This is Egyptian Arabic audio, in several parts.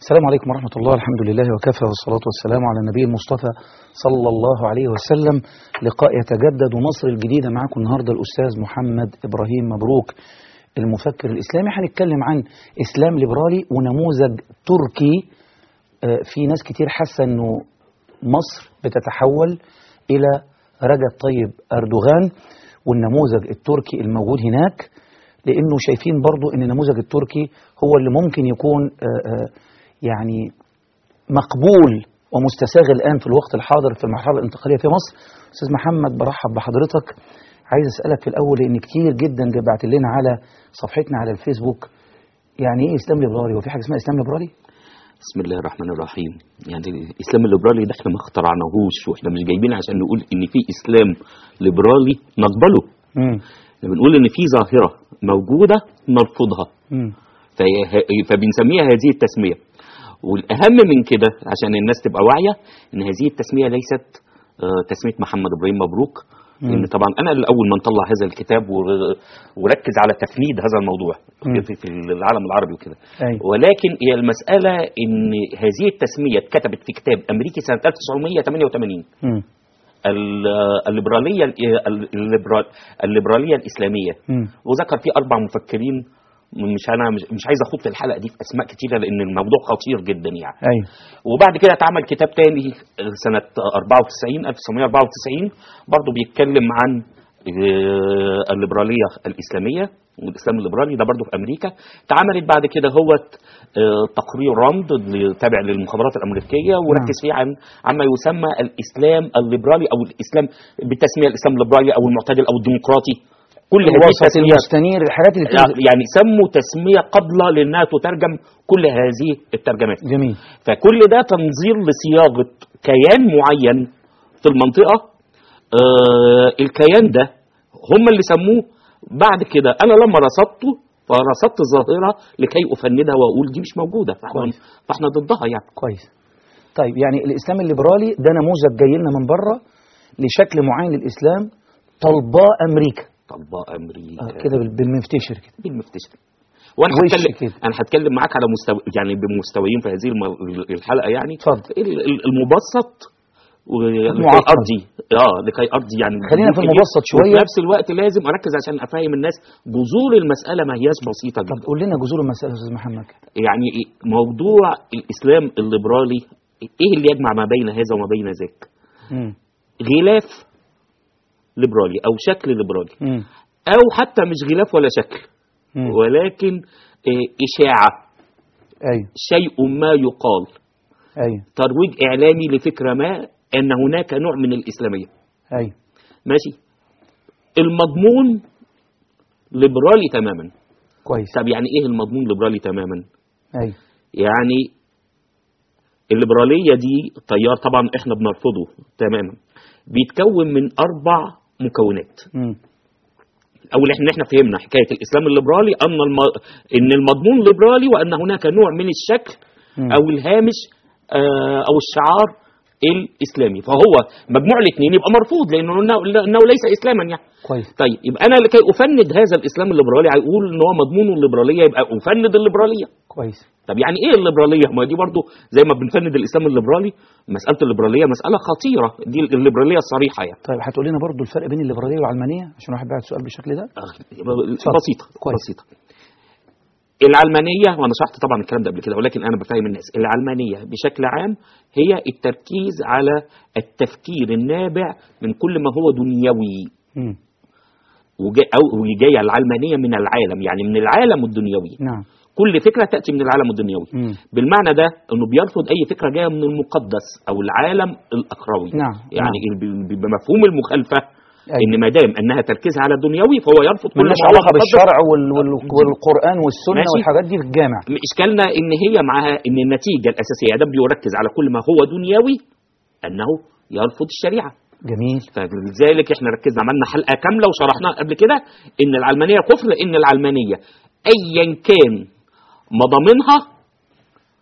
السلام عليكم ورحمة الله الحمد لله وكفى والصلاة والسلام على النبي المصطفى صلى الله عليه وسلم لقاء يتجدد ومصر الجديدة معكم النهاردة الأستاذ محمد إبراهيم مبروك المفكر الإسلامي هنتكلم عن إسلام ليبرالي ونموذج تركي آه، في ناس كتير حاسة أنه مصر بتتحول إلى رجب طيب أردوغان والنموذج التركي الموجود هناك لأنه شايفين برضو أن النموذج التركي هو اللي ممكن يكون آه، آه، يعني مقبول ومستساغ الآن في الوقت الحاضر في المرحلة الانتقالية في مصر أستاذ محمد برحب بحضرتك عايز أسألك في الأول لأن كتير جدا بعت لنا على صفحتنا على الفيسبوك يعني إيه إسلام ليبرالي وفي حاجة اسمها إسلام ليبرالي؟ بسم الله الرحمن الرحيم يعني الاسلام الليبرالي ده احنا ما اخترعناهوش واحنا مش جايبين عشان نقول ان في اسلام ليبرالي نقبله مم. احنا بنقول ان في ظاهره موجوده نرفضها مم. فهي- فبنسميها هذه التسميه والاهم من كده عشان الناس تبقى واعيه ان هذه التسميه ليست آه، تسميه محمد ابراهيم مبروك لان طبعا انا الاول من طلع هذا الكتاب ور- وركز على تفنيد هذا الموضوع مم. في في العالم العربي وكده أيوة. ولكن هي المساله ان هذه التسميه اتكتبت في كتاب امريكي سنه 1988 مم. ال- الليبراليه ال- الليبرال الليبراليه الاسلاميه مم. وذكر فيه اربع مفكرين مش انا مش, مش عايز اخوض في الحلقه دي في اسماء كتيره لان الموضوع خطير جدا يعني أيوه وبعد كده اتعمل كتاب تاني سنه 94 1994 برضه بيتكلم عن آه، الليبراليه الاسلاميه والاسلام الليبرالي ده برضه في امريكا اتعملت بعد كده هو تقرير راند اللي تابع للمخابرات الامريكيه وركز فيه عن عما يسمى الاسلام الليبرالي او الاسلام بالتسميه الاسلام الليبرالي او المعتدل او الديمقراطي كل هذه الوسط التسميات المستنير الحاجات اللي بتنزل يعني سموا تسميه قابله لانها تترجم كل هذه الترجمات جميل فكل ده تنظير لصياغه كيان معين في المنطقه آه الكيان ده هم اللي سموه بعد كده انا لما رصدته فرصدت ظاهره لكي افندها واقول دي مش موجوده فاحنا كويس. فاحنا ضدها يعني كويس طيب يعني الإسلام الليبرالي ده نموذج جاي لنا من بره لشكل معين للإسلام طلباء أمريكا طلباء امريكا آه كده بال- بالمفتشر كده بالمفتشر وانا وش هتكلم كده. انا هتكلم معاك على مستوى يعني بمستويين في هذه الم- الحلقه يعني اتفضل. ال- ال- المبسط ولكي معقد. ارضي اه لكي ارضي يعني خلينا في كبير. المبسط شوية. وفي نفس الوقت لازم اركز عشان افهم الناس جذور المساله ما هياش بسيطه طب جدا قول لنا جذور المسألة يا أستاذ محمد يعني إيه؟ موضوع الاسلام الليبرالي ايه اللي يجمع ما بين هذا وما بين ذاك مم. غلاف ليبرالي او شكل ليبرالي مم. او حتى مش غلاف ولا شكل مم. ولكن آه، اشاعه أيوه شيء ما يقال أيوه ترويج إعلامي لفكرة ما أن هناك نوع من الإسلامية أيوه ماشي المضمون ليبرالي تماما كويس طب يعني إيه المضمون ليبرالي تماما أيوه يعني الليبرالية دي تيار طبعا إحنا بنرفضه تماما بيتكون من أربع مكونات مم. أول إحنا إحنا فهمنا حكاية الإسلام الليبرالي أن الم... إن المضمون ليبرالي وأن هناك نوع من الشكل مم. او الهامش آه، او الشعار الاسلامي فهو مجموع الاثنين يبقى مرفوض لانه انه ليس اسلاما يعني كويس طيب يبقى انا لكي افند هذا الاسلام الليبرالي هيقول ان هو مضمون الليبراليه يبقى افند الليبراليه كويس طب يعني ايه الليبراليه ما دي برضو زي ما بنفند الاسلام الليبرالي مساله الليبراليه مساله خطيره دي الليبراليه الصريحه يعني طيب هتقول لنا برضو الفرق بين الليبرالية والعلمانية عشان واحد بعت سؤال بالشكل ده آه، بسيطه كويس. بسيطه العلمانيه وانا شرحت طبعا الكلام ده قبل كده ولكن انا بفهم الناس العلمانيه بشكل عام هي التركيز على التفكير النابع من كل ما هو دنيوي مم. وجا- او جايه العلمانيه من العالم يعني من العالم الدنيوي نعم كل فكره تاتي من العالم الدنيوي مم. بالمعنى ده انه بيرفض اي فكره جايه من المقدس او العالم الاخروي نعم، يعني ب- ب- بمفهوم المخالفه أيوة. ان ما دام انها تركيزها على الدنيوي فهو يرفض كل ملناش ما هو علاقة مقدس. بالشرع وال... وال... والقرآن والسنة ماشي. والحاجات دي في الجامع اشكالنا ان هي معها ان النتيجه الاساسيه ده بيركز على كل ما هو دنيوي انه يرفض الشريعه جميل فلذلك احنا ركزنا عملنا حلقه كامله وشرحناها قبل كده ان العلمانيه كفر لان العلمانيه ايا كان مضامنها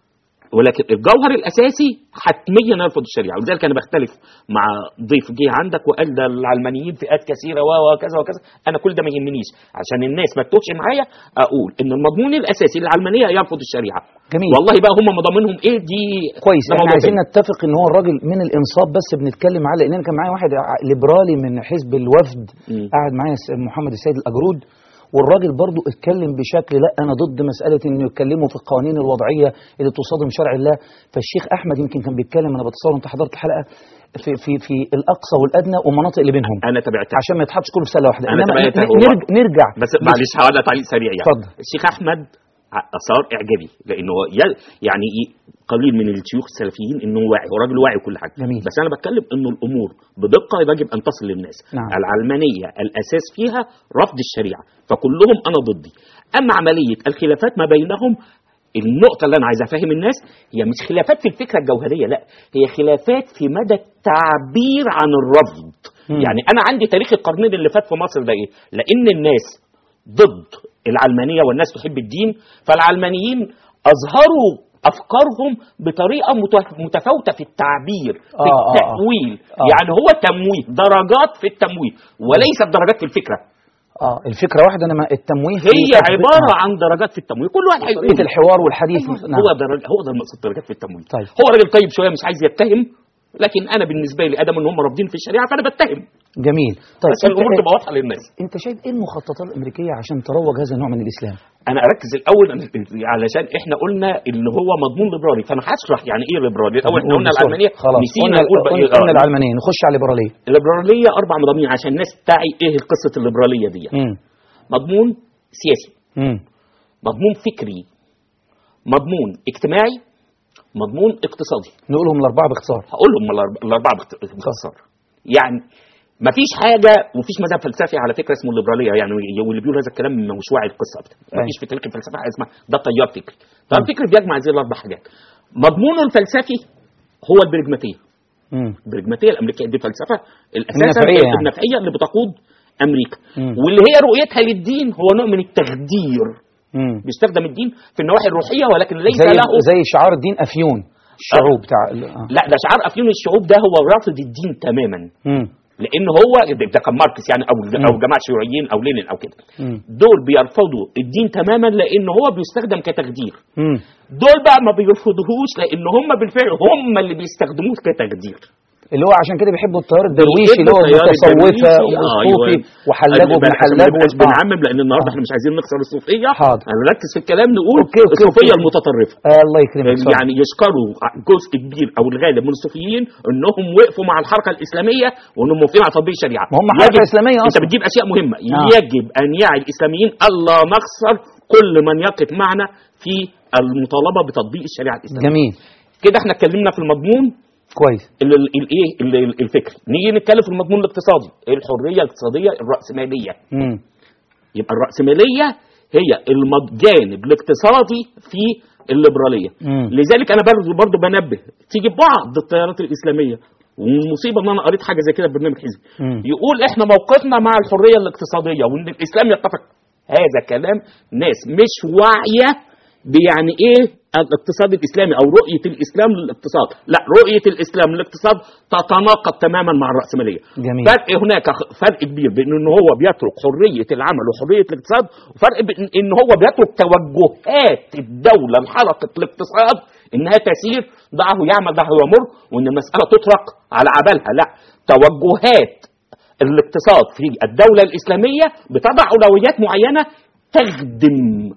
ولكن الجوهر الاساسي حتميا يرفض الشريعه ولذلك انا بختلف مع ضيف جه عندك وقال ده العلمانيين فئات كثيره و- وكذا وكذا انا كل ده ما يهمنيش عشان الناس ما تتوهش معايا اقول ان المضمون الاساسي للعلمانيه يرفض الشريعه جميل. والله بقى هم مضامنهم ايه دي كويس ده احنا موضوع عايزين تاني. نتفق ان هو الراجل من الانصاف بس بنتكلم على لان أنا كان معايا واحد ع- ليبرالي من حزب الوفد مم. قاعد معايا س- محمد السيد الاجرود والراجل برضو اتكلم بشكل لا انا ضد مساله انه يتكلموا في القوانين الوضعيه اللي تصادم شرع الله فالشيخ احمد يمكن كان بيتكلم انا بتصور انت حضرت الحلقه في في في الاقصى والادنى والمناطق اللي بينهم انا تابعتها عشان ما يتحطش كله في سله واحده أنا انما تابعتها ن- هو. نرجع, نرجع بس معلش هقول لك تعليق سريع يعني اتفضل. الشيخ احمد ع- اثار اعجابي لانه ي- يعني إيه قليل من الشيوخ السلفيين انه واعي هو راجل واعي وكل حاجه جميل. بس انا بتكلم انه الامور بدقه يجب ان تصل للناس نعم. العلمانيه الاساس فيها رفض الشريعه فكلهم انا ضدي اما عمليه الخلافات ما بينهم النقطة اللي أنا عايز أفهم الناس هي مش خلافات في الفكرة الجوهرية لا هي خلافات في مدى التعبير عن الرفض مم. يعني أنا عندي تاريخ القرنين اللي فات في مصر ده إيه؟ لأن الناس ضد العلمانية والناس تحب الدين فالعلمانيين أظهروا أفكارهم بطريقة مت- متفاوتة في التعبير في آه، آه، آه. التأويل آه. يعني هو تمويه درجات في التمويه وليست درجات في الفكرة اه الفكره واحده انما التمويه في هي تطبيق- عبارة عن درجات في التمويه كل واحد هيقول طريقه الحوار والحديث أيوة، نعم. هو ده هو ده المقصود درجات في التمويل طيب. هو راجل طيب شويه مش عايز يتهم لكن انا بالنسبه لي ادم ان هم رافضين في الشريعه فانا بتهم جميل طيب بس الامور تبقى واضحه للناس انت شايف ايه المخططات الامريكيه عشان تروج هذا النوع من الاسلام انا اركز الاول علشان احنا قلنا ان هو مضمون ليبرالي فانا هشرح يعني ايه ليبرالي الاول احنا قلنا بسرعة. العلمانيه خلاص نسينا قلنا نقول بقى قلنا, قلنا العلمانيه نخش على الليبراليه الليبراليه اربع مضامين عشان الناس تعي ايه قصه الليبراليه دي امم مضمون سياسي امم مضمون فكري مضمون اجتماعي مضمون اقتصادي نقولهم الاربعه باختصار هقولهم الأرب- الاربعه باخت- باختصار يعني ما فيش حاجه ومفيش مذهب فلسفي على فكره اسمه الليبراليه يعني واللي بيقول هذا الكلام مش واعي القصه ابدا ما فيش في تاريخ الفلسفه حاجه اسمها ده تيار فكري تيار مم. فكري بيجمع هذه الاربع حاجات مضمونه الفلسفي هو البرجماتيه امم البرجماتيه الامريكيه دي فلسفه الاساسا النفعية يعني. النفعيه اللي بتقود امريكا مم. واللي هي رؤيتها للدين هو نوع من التخدير امم بيستخدم الدين في النواحي الروحيه ولكن ليس زي له زي شعار الدين افيون الشعوب بتاع ال- آه. لا ده شعار افيون الشعوب ده هو رافض الدين تماما امم لان هو ده كان ماركس يعني او مم. او جماعه شيوعيين او لينين او كده مم. دول بيرفضوا الدين تماما لان هو بيستخدم كتخدير امم دول بقى ما بيرفضوهوش لان هم بالفعل هم اللي بيستخدموه كتخدير اللي هو عشان كده بيحبوا التيار الدرويشي اللي هو بيحبوا التيار المتصوفه الدرويشي. آه، والصوفي أيوة. وحلاج أنا وابن بقى- حلاج عشان ما نبقاش وال- بنعمم لان النهارده آه. احنا مش عايزين نخسر الصوفيه حاضر. هنركز في الكلام نقول أوكي، أوكي، الصوفيه أوكي. المتطرفه آه الله يكرمك اتفضل. يعني يشكروا جزء كبير او الغالب من الصوفيين انهم وقفوا مع الحركه الاسلاميه وانهم موافقين على تطبيق الشريعه ما هم حركة يجب- إسلامية انت أصلاً. بتجيب اشياء مهمه آه. يجب ان يعي الاسلاميين الا نخسر كل من يقف معنا في المطالبه بتطبيق الشريعه الاسلاميه جميل كده احنا اتكلمنا في المضمون كويس ال- ال- الايه ال- الفكري نيجي نتكلم في المضمون الاقتصادي الحريه الاقتصاديه الراسماليه امم يبقى الراسماليه هي المض- الجانب الاقتصادي في الليبراليه مم. لذلك انا برضه برضه بنبه تيجي بعض التيارات الاسلاميه والمصيبه ان انا قريت حاجه زي كده في برنامج حزبي مم. يقول احنا موقفنا مع الحريه الاقتصاديه وان الاسلام يتفق هذا كلام ناس مش واعيه بيعني ايه الاقتصاد الاسلامي او رؤيه الاسلام للاقتصاد لا رؤيه الاسلام للاقتصاد تتناقض تماما مع الراسماليه جميل. فرق هناك خ- فرق كبير بين ان هو بيترك حريه العمل وحريه الاقتصاد وفرق بين ان هو بيترك توجهات الدوله لحركه الاقتصاد انها تسير دعه يعمل دعه يمر وان المساله تترك على عبالها لا توجهات الاقتصاد في الدوله الاسلاميه بتضع اولويات معينه تخدم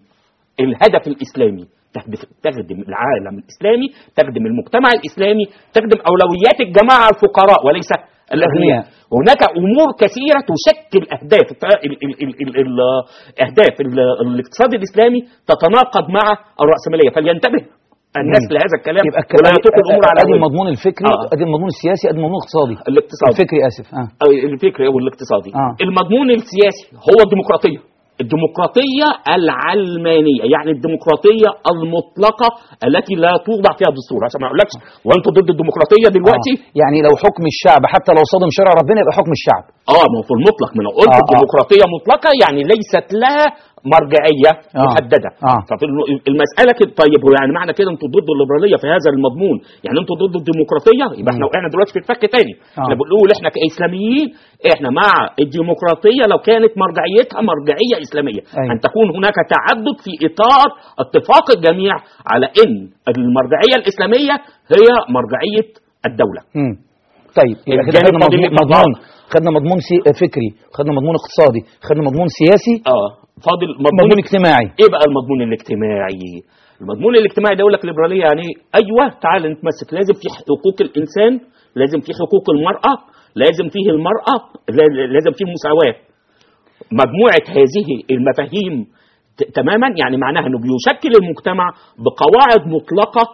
الهدف الاسلامي تهدف تخدم العالم الاسلامي تخدم المجتمع الاسلامي تخدم اولويات الجماعه الفقراء وليس الاغنياء هناك امور كثيره تشكل اهداف ال- ال- ال- ال- ال- ال- اهداف ال- الاقتصاد الاسلامي تتناقض مع الراسماليه فلينتبه الناس مم. لهذا الكلام يبقى ولا الكلام يتركوا الامور على ادي أولها. المضمون الفكري آه. ادي المضمون السياسي ادي المضمون الاقتصادي الاقتصادي الفكري اسف اه أو الفكري او الاقتصادي آه. المضمون السياسي هو الديمقراطيه الديمقراطية العلمانية يعني الديمقراطية المطلقة التي لا توضع فيها دستور عشان ما اقولكش وانتوا ضد الديمقراطية دلوقتي آه. يعني لو حكم الشعب حتى لو صادم شرع ربنا يبقى حكم الشعب اه ما هو في المطلق ما انا قلت آه، آه. الديمقراطية مطلقة يعني ليست لها مرجعيه آه. محدده آه. ففي الم- المساله كده طيب هو يعني معنى كده انتوا ضد الليبراليه في هذا المضمون يعني انتوا ضد الديمقراطيه يبقى احنا مم. وقعنا دلوقتي في الفك تاني آه. احنا بنقول احنا كاسلاميين احنا مع الديمقراطيه لو كانت مرجعيتها مرجعيه اسلاميه أيوة. ان تكون هناك تعدد في اطار اتفاق الجميع على ان المرجعيه الاسلاميه هي مرجعيه الدوله مم. طيب يبقى كده الجانب خدنا فاضل مضمون لي مضمون خدنا مضمون سي... فكري خدنا مضمون اقتصادي خدنا مضمون سياسي اه فاضل مضمون مضمون اجتماعي ايه بقى المضمون الاجتماعي المضمون الاجتماعي ده يقول لك الليبراليه يعني إيه؟ ايوه تعال نتمسك لازم في حقوق الانسان لازم في حقوق المراه لازم فيه المراه لا- لازم فيه مساواه مجموعه هذه المفاهيم ت- تماما يعني معناها انه بيشكل المجتمع بقواعد مطلقه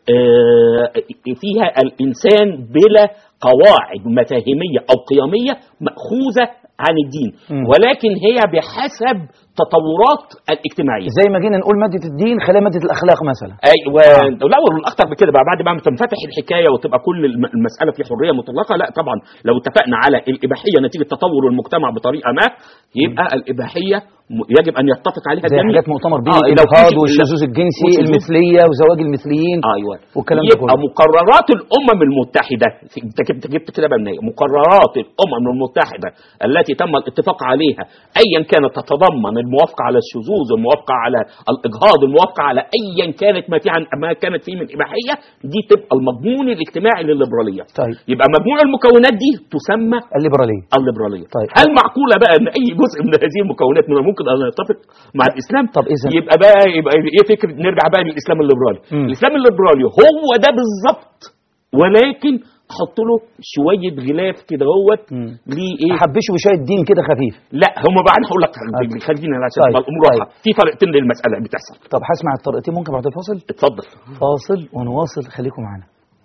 آه، فيها الانسان بلا قواعد مفاهيميه او قيميه ماخوذه عن الدين مم. ولكن هي بحسب تطورات الاجتماعيه زي ما جينا نقول ماده الدين خليها ماده الاخلاق مثلا ايوه لا والاخطر بكده بقى بعد بقى ما تنفتح الحكايه وتبقى كل الم- المساله في حريه مطلقه لا طبعا لو اتفقنا على الاباحيه نتيجه تطور المجتمع بطريقه ما يبقى الاباحيه م- يجب ان يتفق عليها زي الجميع حاجات مؤتمر بيه آه، لو الإجهاض في- والشذوذ الجنسي والشذوذ. المثليه وزواج المثليين ايوه والكلام ده يبقى كله. مقررات الامم المتحده انت جبت جبت كده بقى منين مقررات الامم المتحده التي تم الاتفاق عليها ايا كانت تتضمن الموافقه على الشذوذ الموافقه على الاجهاض الموافقه على ايا كانت ما في عن ما كانت فيه من اباحيه دي تبقى المضمون الاجتماعي للليبراليه طيب يبقى مجموع المكونات دي تسمى الليبراليه الليبراليه طيب. هل معقوله بقى ان اي جزء من هذه المكونات من ممكن ان يتفق مع الاسلام طب إذا- يبقى بقى يبقى ايه فكره نرجع بقى للاسلام الليبرالي مم. الاسلام الليبرالي هو ده بالظبط ولكن احط له شويه غلاف كده اهوت مم. ليه ايه حبشوا بشويه دين كده خفيف لا هم بقى انا هقول لك طيب. خلينا عشان طيب. تبقى الامور طيب. واضحه في طريقتين للمساله بتحصل طب هسمع الطريقتين ممكن بعد الفاصل اتفضل فاصل ونواصل خليكم معانا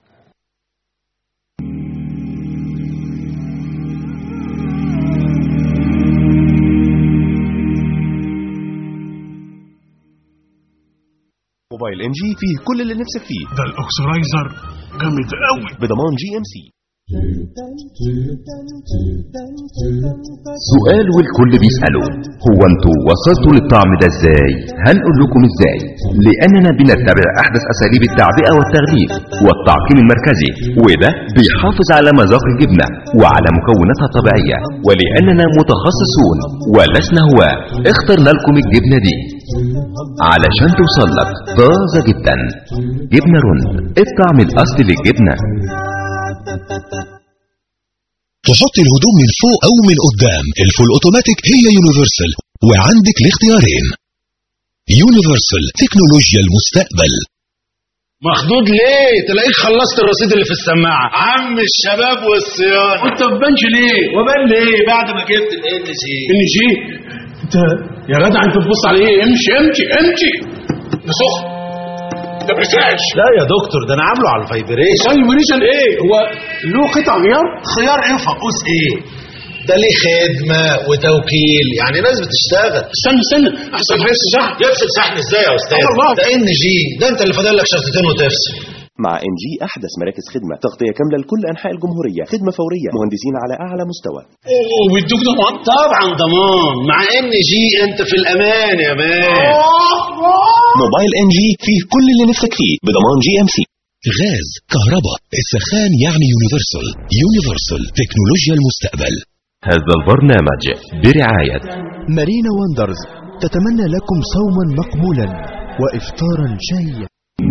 موبايل ام جي فيه كل اللي نفسك فيه ده الاكسرايزر جامد قوي بضمان جي ام سي سؤال والكل بيسأله هو انتوا وصلتوا للطعم ده ازاي هنقول لكم ازاي لاننا بنتبع احدث اساليب التعبئة والتغليف والتعقيم المركزي وده بيحافظ على مذاق الجبنة وعلى مكوناتها الطبيعية ولاننا متخصصون ولسنا هواة اخترنا لكم الجبنة دي علشان توصل لك طازة جدا جبنة رند الطعم الاصلي للجبنة تحط الهدوم من فوق او من قدام الفول اوتوماتيك هي يونيفرسال وعندك الاختيارين يونيفرسال تكنولوجيا المستقبل مخدود ليه؟ تلاقيك خلصت الرصيد اللي في السماعة عم الشباب والصيانة وانت في بنش ليه؟ وبان ليه بعد ما جبت الان جي ان جي انت يا جدع انت بتبص على ايه؟ امشي امشي امشي ده سخن ده بيفرقش لا يا دكتور ده انا عامله على الفايبريشن فايبريشن ايه؟ هو له قطع غيار؟ خيار ايه وفقوس ايه؟ ده ليه خدمة وتوكيل يعني ناس بتشتغل استنى استنى احسن هيفصل صح يفصل شحن ازاي يا استاذ؟ الله. ده ان جي ده انت اللي فاضل لك شرطتين وتفصل مع ام جي احدث مراكز خدمة تغطية كاملة لكل انحاء الجمهورية خدمة فورية مهندسين على اعلى مستوى وبيدوك ضمان طبعا ضمان مع ان جي انت في الامان يا مان موبايل ام جي فيه كل اللي نفسك فيه بضمان جي ام سي غاز كهرباء السخان يعني يونيفرسال يونيفرسال تكنولوجيا المستقبل هذا البرنامج برعاية مارينا وندرز تتمنى لكم صوما مقبولا وإفطارا شهيا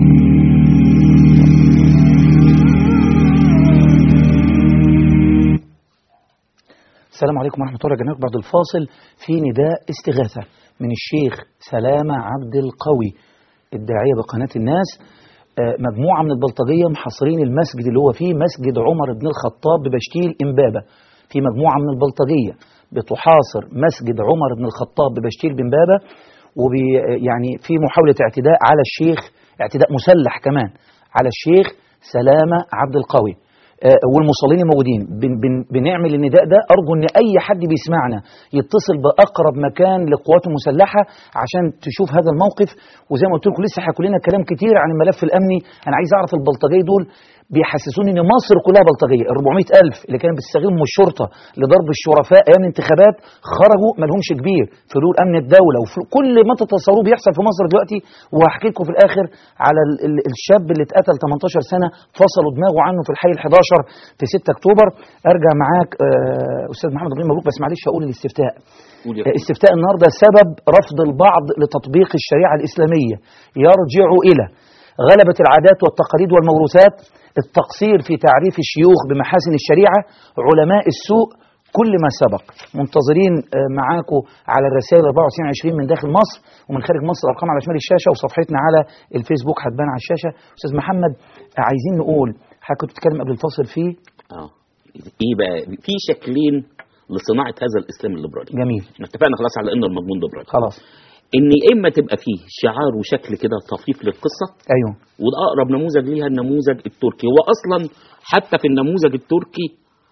السلام عليكم ورحمة الله وبركاته بعد الفاصل في نداء استغاثة من الشيخ سلامة عبد القوي الداعية بقناة الناس آه، مجموعة من البلطجية محاصرين المسجد اللي هو فيه مسجد عمر بن الخطاب ببشتيل إمبابة في مجموعة من البلطجية بتحاصر مسجد عمر بن الخطاب ببشتيل بإمبابة وبي يعني في محاولة اعتداء على الشيخ اعتداء مسلح كمان على الشيخ سلامة عبد القوي آه، والمصلين الموجودين بن بن بنعمل النداء ده ارجو ان اي حد بيسمعنا يتصل باقرب مكان للقوات المسلحه عشان تشوف هذا الموقف وزي ما قلت لكم لسه هيحكوا لنا كلام كتير عن الملف الامني انا عايز اعرف البلطجيه دول بيحسسوني ان مصر كلها بلطجيه ال 400 الف اللي كانوا بيستخدموا الشرطه لضرب الشرفاء ايام الانتخابات خرجوا ما لهمش كبير في دول امن الدوله وفي كل ما تتصوروه بيحصل في مصر دلوقتي وهحكي لكم في الاخر على ال ال الشاب اللي اتقتل 18 سنه فصلوا دماغه عنه في الحي ال 11 في 6 اكتوبر ارجع معاك آه استاذ محمد ابراهيم مبروك بس معلش اقول الاستفتاء قول يا آه، استفتاء النهارده سبب رفض البعض لتطبيق الشريعه الاسلاميه يرجع الى غلبة العادات والتقاليد والموروثات التقصير في تعريف الشيوخ بمحاسن الشريعة علماء السوء كل ما سبق منتظرين آه، معاكم على الرسائل 24 20 من داخل مصر ومن خارج مصر الارقام على شمال الشاشه وصفحتنا على الفيسبوك هتبان على الشاشه استاذ محمد آه، عايزين نقول حضرتك كنت بتتكلم قبل الفاصل فيه اه ايه بقى في شكلين لصناعه هذا الاسلام الليبرالي جميل احنا اتفقنا خلاص على انه المضمون ليبرالي خلاص ان اما تبقى فيه شعار وشكل كده طفيف للقصه ايوه وده اقرب نموذج ليها النموذج التركي هو اصلا حتى في النموذج التركي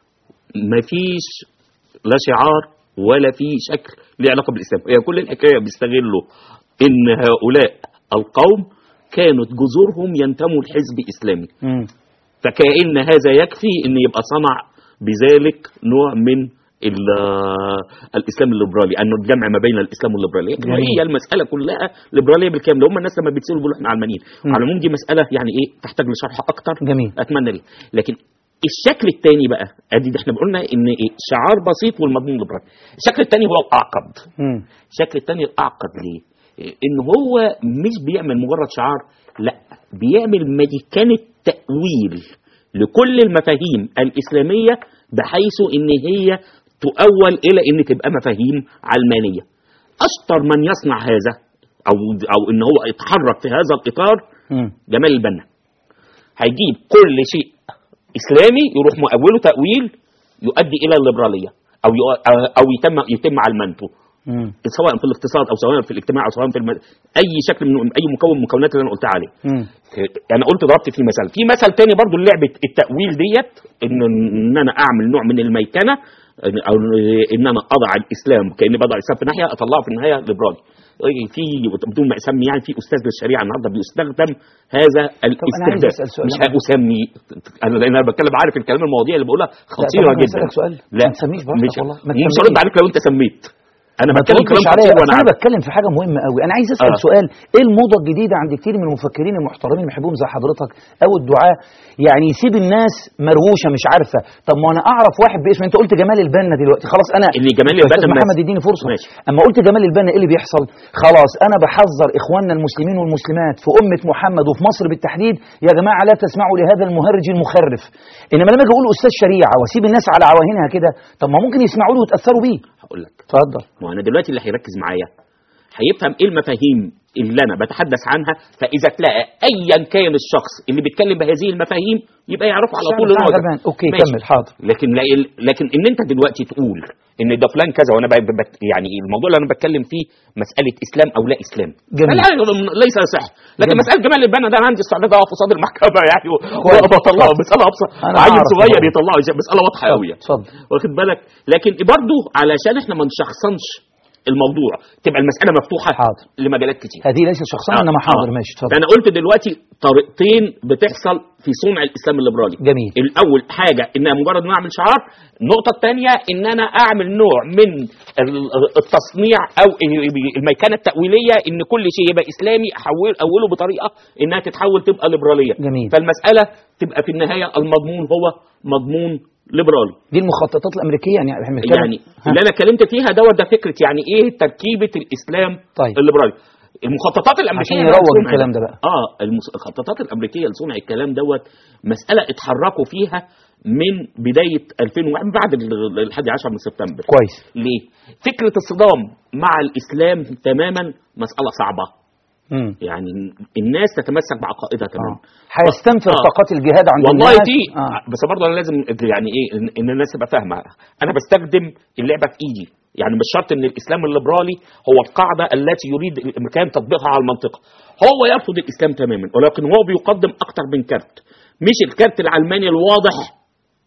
مفيش لا شعار ولا في شكل ليه علاقه بالاسلام هي كل الحكايه بيستغلوا ان هؤلاء القوم كانت جذورهم ينتموا لحزب اسلامي امم فكأن هذا يكفي ان يبقى صنع بذلك نوع من ال- الاسلام الليبرالي انه الجمع ما بين الاسلام والليبراليه جميل. هي المساله كلها ليبراليه بالكامل هم الناس لما بيتسالوا بيقولوا احنا علمانيين مم. على العموم دي مساله يعني ايه تحتاج لشرح اكتر جميل اتمنى ليه لكن الشكل الثاني بقى ادي ده احنا قلنا ان ايه شعار بسيط والمضمون ليبرالي الشكل الثاني هو الاعقد امم الشكل الثاني الاعقد ليه ان هو مش بيعمل مجرد شعار لا بيعمل مديكنة تأويل لكل المفاهيم الإسلامية بحيث ان هي تؤول الى ان تبقى مفاهيم علمانية اشطر من يصنع هذا او او ان هو يتحرك في هذا الاطار امم جمال البنا هيجيب كل شيء اسلامي يروح مؤوله تاويل يؤدي الى الليبراليه او يؤ- او يتم يتم علمانته امم سواء في الاقتصاد او سواء في الاجتماع او سواء في الم... اي شكل من اي مكون من المكونات اللي انا قلتها عليه امم انا قلت ضربت فيه مثال في مثل تاني برضو لعبه التاويل ديت ان ان انا اعمل نوع من الميكنه إن- او ان انا اضع الاسلام كاني بضع الاسلام في ناحيه اطلعه في النهايه ليبرالي إيه، في بدون ما اسمي يعني في استاذ للشريعه النهارده بيستخدم هذا عايز الاستخدام أسأل سؤال. مش هسمي انا لان انا بتكلم عارف الكلام المواضيع اللي بقولها خطيره طب أنا جدا هسألك سؤال. لا ما تسميش براحتك مش والله. ما مش تسميش. هرد عليك لو انت سميت انا ما بتكلم تردش كلام عليا خطير أصل وانا انا عارف بتكلم في حاجه مهمه قوي انا عايز اسال آه. سؤال ايه الموضه الجديده عند كتير من المفكرين المحترمين اللي بيحبوهم زي حضرتك او الدعاة يعني يسيب الناس مروشه مش عارفه طب ما انا اعرف واحد باسمه انت قلت جمال البنا دلوقتي خلاص انا اللي جمال أستاذ البنا محمد ماشي. اديني فرصه ماشي. اما قلت جمال البنا ايه اللي بيحصل خلاص انا بحذر اخواننا المسلمين والمسلمات في امه محمد وفي مصر بالتحديد يا جماعه لا تسمعوا لهذا المهرج المخرف انما لما اجي اقول استاذ شريعه واسيب الناس على عواهنها كده طب ما ممكن يسمعوا له ويتاثروا بيه هقول لك اتفضل ما انا دلوقتي اللي هيركز معايا هيفهم ايه المفاهيم اللي انا بتحدث عنها فاذا تلاقى ايا كان الشخص اللي بيتكلم بهذه المفاهيم يبقى يعرفه على طول الشعب ان هو ده. غلبان. أوكي، ماشي. كمل، حاضر. لكن لا لكن ان انت دلوقتي تقول ان ده فلان كذا وانا ب- ب- يعني الموضوع اللي انا بتكلم فيه مساله اسلام او لا اسلام جميل. لا ليس صح لكن جميل. مساله جمال البنا ده انا عندي استعداد اقف قصاد المحكمه يعني كويس. وبطلعه مساله ابسط أنا عيل أعرف صغير طبعا. يطلعه مساله واضحه قوي اتفضل واخد بالك لكن برضو علشان احنا ما نشخصنش الموضوع تبقى المساله مفتوحه حاضر. لمجالات كتير هذه ليست شخصيه انما حاضر ماشي اتفضل انا قلت دلوقتي طريقتين بتحصل في صنع الاسلام الليبرالي جميل. الاول حاجه ان أنا مجرد ما اعمل شعار النقطه الثانيه ان انا اعمل نوع من ال- التصنيع او الميكنه التاويليه ان كل شيء يبقى اسلامي احول اوله بطريقه انها تتحول تبقى ليبراليه جميل. فالمساله تبقى في النهايه المضمون هو مضمون ليبرالي دي المخططات الامريكيه يعني احنا بنتكلم يعني ها. اللي انا اتكلمت فيها دوت ده فكره يعني ايه تركيبه الاسلام طيب. الليبرالي المخططات الامريكيه عشان بقى يروج لصنع- الكلام ده بقى. اه المخططات الامريكيه لصنع الكلام دوت مساله اتحركوا فيها من بدايه 2001 من بعد ال- الحادي عشر من سبتمبر كويس ليه؟ فكره الصدام مع الاسلام تماما مساله صعبه امم يعني الناس تتمسك بعقائدها كمان آه. هيستنفر آه. طاقات الجهاد عند والله الناس دي آه. بس برضه انا لازم يعني ايه ان إن الناس تبقى فاهمه انا بستخدم اللعبه في ايدي يعني مش شرط ان الاسلام الليبرالي هو القاعده التي يريد الامريكان تطبيقها على المنطقه هو يرفض الاسلام تماما ولكن هو بيقدم اكتر من كارت مش الكارت العلماني الواضح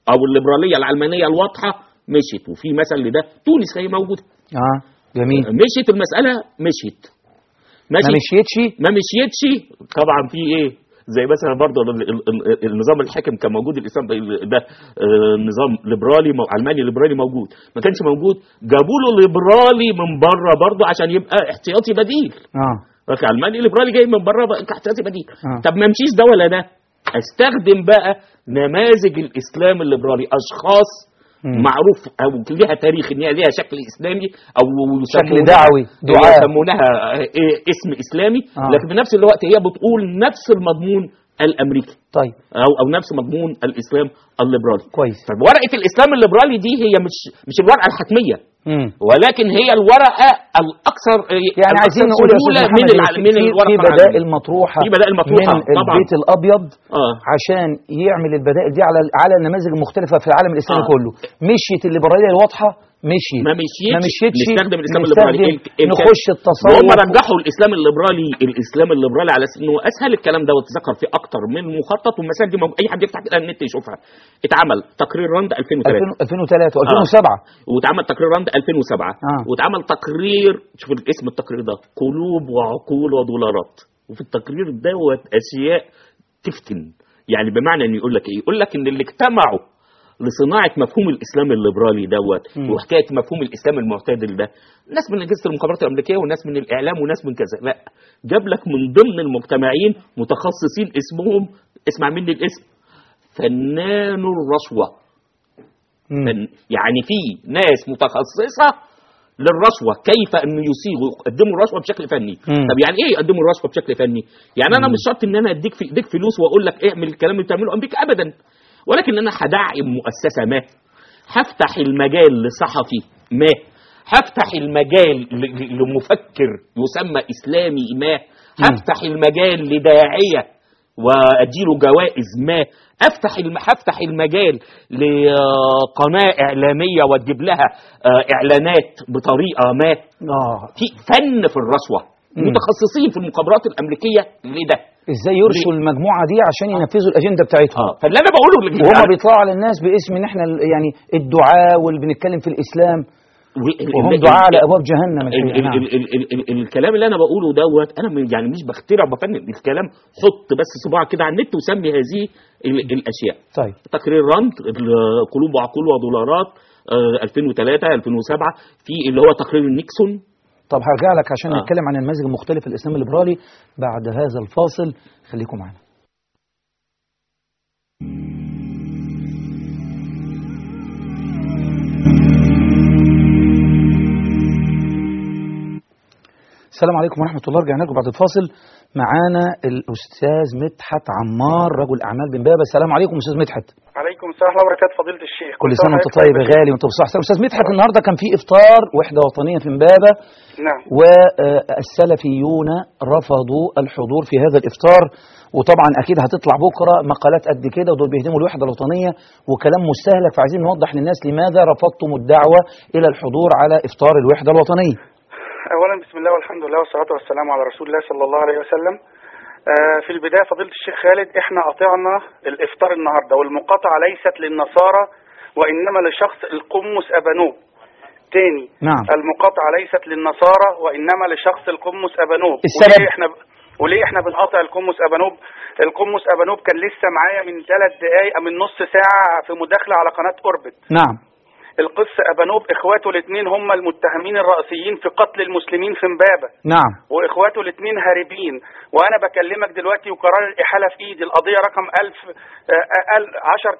او الليبراليه العلمانيه الواضحه مشيت وفي مثل لده تونس هي موجوده اه جميل مشيت المساله مشيت ما مشيتش ما مشيتش طبعا في ايه زي مثلا برضه ال- ال- ال- النظام الحاكم كان موجود الاسلام ده آه، نظام ليبرالي مو- علماني ليبرالي موجود ما كانش موجود جابوا له ليبرالي من بره برضه عشان يبقى احتياطي بديل اه لكن علماني ليبرالي جاي من بره بقى كاحتياطي بديل آه. طب ما مشيش ده ولا ده استخدم بقى نماذج الاسلام الليبرالي اشخاص مم. معروف او ليها تاريخ ان هي ليها شكل اسلامي او شكل يسمونها- دعوي دعاء يسمونها إيه اسم اسلامي آه. لكن في نفس الوقت هي بتقول نفس المضمون الامريكي طيب او او نفس مضمون الاسلام الليبرالي كويس طب ورقه الاسلام الليبرالي دي هي مش مش الورقه الحتميه مم. ولكن هي الورقه الاكثر يعني عايزين نقول يا سهوله استاذ من محمد الع... في- من في- الورقه في العالمية. بدائل مطروحه في بدائل مطروحة، من طبعاً. البيت الابيض اه عشان يعمل البدائل دي على على النماذج المختلفه في العالم الاسلامي آه. كله مشيت الليبراليه الواضحه مشيت ما مشيتش ما مشيتش نستخدم الاسلام نستخدم- الليبرالي ال- ال- نخش التصوف وهم رجحوا الاسلام الليبرالي الاسلام الليبرالي على اساس انه اسهل الكلام ده وتذكر فيه اكتر من مخطط والمسائل دي موجود. اي حد يفتح كده النت يشوفها اتعمل تقرير راند 2003 2003 و2007 واتعمل تقرير راند 2007 آه. واتعمل تقرير شوف اسم التقرير ده قلوب وعقول ودولارات وفي التقرير دوت اشياء تفتن يعني بمعنى ان يقول لك ايه يقول لك ان اللي اجتمعوا لصناعه مفهوم الاسلام الليبرالي دوت مم. وحكايه مفهوم الاسلام المعتدل ده ناس من اجهزه المخابرات الامريكيه وناس من الاعلام وناس من كذا لا جاب لك من ضمن المجتمعين متخصصين اسمهم اسمع مني الاسم فنان الرشوه مم. فن- يعني في ناس متخصصه للرشوه كيف ان يصيغوا يقدموا الرشوه بشكل فني مم. طب يعني ايه يقدموا الرشوه بشكل فني يعني انا مش شرط ان انا اديك في ايديك فلوس واقول لك اعمل الكلام اللي بتعمله امريكا ابدا ولكن انا هدعم مؤسسه ما هفتح المجال لصحفي ما هفتح المجال ل- ل- لمفكر يسمى اسلامي ما هفتح المجال لداعيه واديله جوائز ما افتح الم... هفتح المجال لقناه اعلاميه وتجيب لها آه، اعلانات بطريقه ما اه في فن في الرشوه مم. متخصصين في المخابرات الامريكيه لده ازاي يرسوا المجموعه دي عشان ينفذوا الاجنده بتاعتهم اه فاللي انا بقوله لك وهم بيطلعوا على الناس باسم ان احنا ال- يعني الدعاء واللي بنتكلم في الاسلام وهم دعاء على ابواب جهنم ال الحقيقة. ال نعم. ال ال ال ال الكلام اللي انا بقوله دوت انا م- يعني مش بخترع بفنن الكلام حط بس صباعك كده على النت وسمي هذه ال الاشياء طيب تقرير راند ال- قلوب وعقول ودولارات آه، 2003 2007 في اللي هو تقرير نيكسون طب هرجع لك عشان آه. نتكلم عن النماذج المختلفه الاسلام الليبرالي بعد هذا الفاصل خليكم معنا السلام عليكم ورحمة الله رجعنا لكم بعد الفاصل معانا الأستاذ مدحت عمار رجل أعمال بن بابا السلام عليكم أستاذ مدحت عليكم السلام ورحمة الله وبركاته فضيلة الشيخ كل سنة سنة وأنت وحضرتك طيب يا بخير. غالي وأنت بصحة أستاذ مدحت النهاردة كان في إفطار وحدة وطنية في امبابة نعم والسلفيون رفضوا الحضور في هذا الإفطار وطبعا أكيد هتطلع بكرة مقالات قد كده ودول بيهدموا الوحدة الوطنية وكلام مستهلك فعايزين نوضح للناس لماذا رفضتم الدعوة إلى الحضور على إفطار الوحدة الوطنية أولا بسم الله والحمد لله والصلاة والسلام على رسول الله صلى الله عليه وسلم آه، في البداية فضيلة الشيخ خالد احنا قطعنا الإفطار النهاردة والمقاطعة ليست للنصارى وإنما لشخص القمص أبانوب تاني نعم. المقاطعة ليست للنصارى وإنما لشخص القمص أبانوب السبب؟ وليه احنا وليه احنا بنقاطع القمص أبانوب القمص أبانوب كان لسه معايا من ثلاث دقايق من نص ساعة في مداخلة على قناة أوربت نعم القس أبانوب إخواته الاثنين هم المتهمين الرئيسيين في قتل المسلمين في امبابة نعم واخواته الاثنين هاربين وانا بكلمك دلوقتي وقرار الاحاله في ايدي القضيه رقم 1000 آه، ال-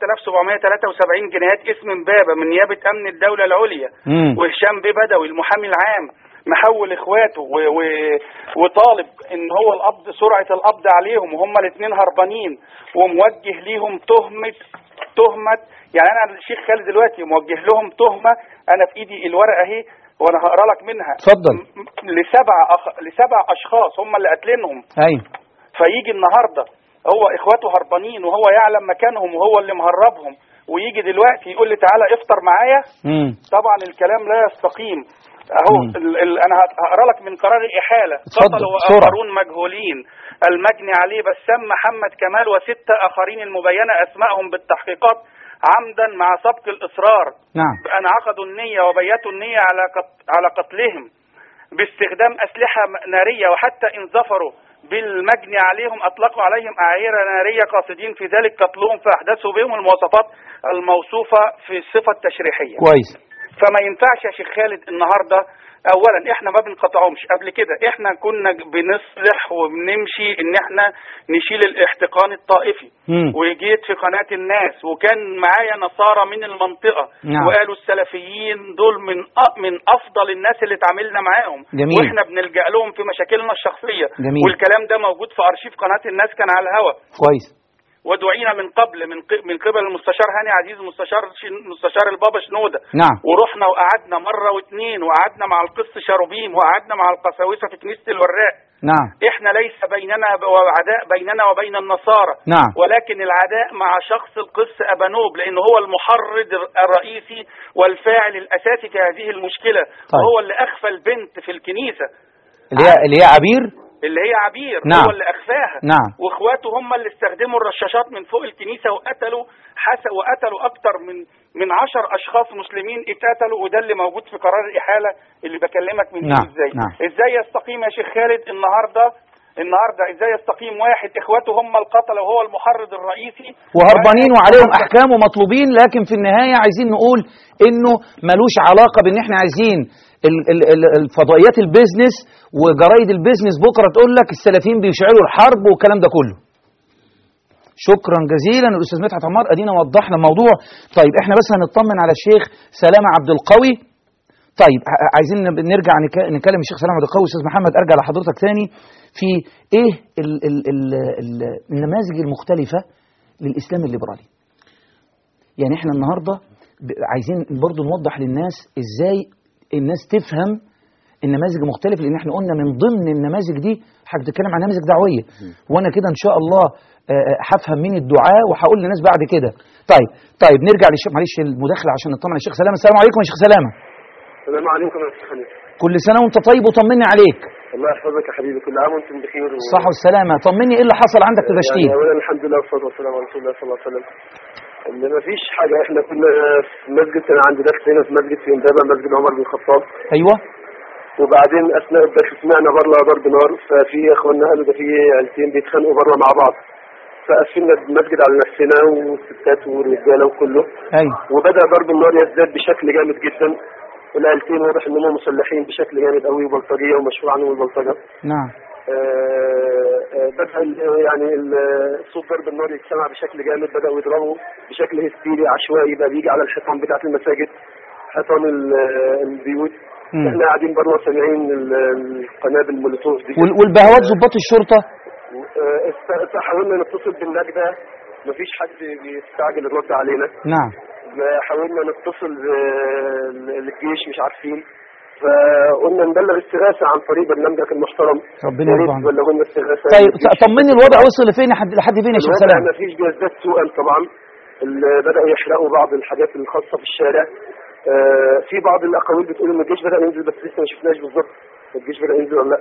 10773 جنيهات اسم امبابه من نيابه امن الدوله العليا مم. وهشام بيه بدوي المحامي العام محول اخواته و... و... وطالب ان هو القبض سرعه القبض عليهم وهم الاثنين هربانين وموجه ليهم تهمه تهمه يعني انا الشيخ خالد دلوقتي موجه لهم تهمه انا في ايدي الورقه اهي وانا هقرا لك منها اتفضل. م- لسبع أخ... لسبع اشخاص هم اللي قاتلينهم أيوه فيجي النهارده هو اخواته هربانين وهو يعلم مكانهم وهو اللي مهربهم ويجي دلوقتي يقول لي تعالى افطر معايا مم. طبعا الكلام لا يستقيم اهو مم. ال ال انا هت- هقرا لك من قرار الاحاله اتفضل، قتلوا بسرعة. واخرون مجهولين المجني عليه بسام محمد كمال وستة اخرين المبينه اسمائهم بالتحقيقات عمدا مع سبق الاصرار نعم بان عقدوا النيه وبيتوا النيه على قت- على قتلهم باستخدام اسلحه ناريه وحتى ان ظفروا بالمجني عليهم اطلقوا عليهم اعيره ناريه قاصدين في ذلك قتلهم فاحدثوا بهم المواصفات الموصوفه في الصفه التشريحيه كويس فما ينفعش يا شيخ خالد النهارده اولا احنا ما بنقطعهمش قبل كده احنا كنا بنصلح وبنمشي ان احنا نشيل الاحتقان الطائفي مم. وجيت في قناه الناس وكان معايا نصارى من المنطقه نعم. وقالوا السلفيين دول من أ- من افضل الناس اللي اتعاملنا معاهم جميل. واحنا بنلجا لهم في مشاكلنا الشخصيه جميل. والكلام ده موجود في ارشيف قناه الناس كان على الهوا كويس ودعينا من قبل من ق- من قبل المستشار هاني عزيز مستشار شن- مستشار البابا شنوده نعم ورحنا وقعدنا مره واثنين وقعدنا مع القس شاروبيم وقعدنا مع القساوسه في كنيسه الوراق نعم احنا ليس بيننا وعداء بيننا وبين النصارى نعم. ولكن العداء مع شخص القس ابانوب لان هو المحرض الرئيسي والفاعل الاساسي في هذه المشكله طيب. وهو اللي اخفى البنت في الكنيسه اللي هي اللي هي عبير اللي هي عبير نعم. هو اللي اخفاها نعم. واخواته هم اللي استخدموا الرشاشات من فوق الكنيسه وقتلوا حسب وقتلوا اكتر من من عشر اشخاص مسلمين اتقتلوا وده اللي موجود في قرار الاحاله اللي بكلمك من نعم، فيه ازاي نعم. ازاي يستقيم يا شيخ خالد النهارده النهارده ازاي يستقيم واحد اخواته هم القتله وهو المحرض الرئيسي وهربانين واحد وعليهم النهاردة- احكام ومطلوبين لكن في النهايه عايزين نقول انه ملوش علاقه بان احنا عايزين ال- ال- ال- الفضائيات البيزنس وجرايد البيزنس بكره تقول لك السلفيين بيشعلوا الحرب والكلام ده كله شكرا جزيلا الاستاذ مدحت عمار ادينا وضحنا الموضوع طيب احنا بس هنطمن على الشيخ سلامه عبد القوي طيب ع- عايزين نب- نرجع نك- نكلم الشيخ سلام عبد القوي استاذ محمد ارجع لحضرتك تاني في ايه ال ال ال ال النماذج المختلفه للاسلام الليبرالي يعني احنا النهارده ب- عايزين برضو نوضح للناس ازاي الناس تفهم النماذج المختلفه لان احنا قلنا من ضمن النماذج دي حضرتك بتتكلم عن نماذج دعويه وانا كده ان شاء الله آه، آه، هفهم مين الدعاء وهقول للناس بعد كده طيب طيب نرجع للشيخ معلش المداخله عشان نطمن على الشيخ سلامه السلام عليكم يا شيخ سلامه السلام عليكم يا شيخ حنيف كل سنه وانت طيب وطمني عليك الله يحفظك يا حبيبي كل عام وانتم بخير و... الصحه والسلامه طمني ايه اللي حصل عندك في بشتين يعني اولا الحمد لله والصلاه والسلام على رسول الله صلى الله عليه وسلم ان ما فيش حاجه احنا كنا في مسجد كان عندي درس هنا في مسجد في امبابه مسجد عمر بن الخطاب ايوه وبعدين اثناء الدرس سمعنا بره ضرب نار ففي اخواننا قالوا ده في عيلتين بيتخانقوا بره مع بعض فقفلنا المسجد على نفسنا والستات والرجاله وكله ايوه وبدا ضرب النار يزداد بشكل جامد جدا العيلتين واضح ان هم مسلحين بشكل جامد قوي وبلطجيه ومشهور عنهم البلطجه نعم آه، آه، بدأ ال- يعني ال- صوت ضرب النار يتسمع بشكل جامد بدأوا يضربوا بشكل هستيري عشوائي بقى بيجي على الحيطان بتاعة المساجد حيطان ال- البيوت مم. احنا قاعدين بره سامعين ال- القنابل المولوتوف دي وال- والبهوات ضباط الشرطه آه، است- حاولنا نتصل باللجنة مفيش حد بيستعجل الرد علينا نعم حاولنا نتصل بالجيش مش عارفين فقلنا نبلغ استغاثة عن طريق برنامجك المحترم ربنا يا ريت يرضى عنك. تبلغوا لنا استغاثة طيب الجيش. ط- طمني الوضع وصل لفين لحد لحد فين يا شيخ الوضع سلام ما فيش بيزداد سوءا طبعا ال- بدأوا يحرقوا بعض الحاجات الخاصة في الشارع آه، في بعض الأقاويل بتقول إن الجيش بدأ ينزل بس لسه ما شفناش بالظبط الجيش بدأ ينزل ولا لأ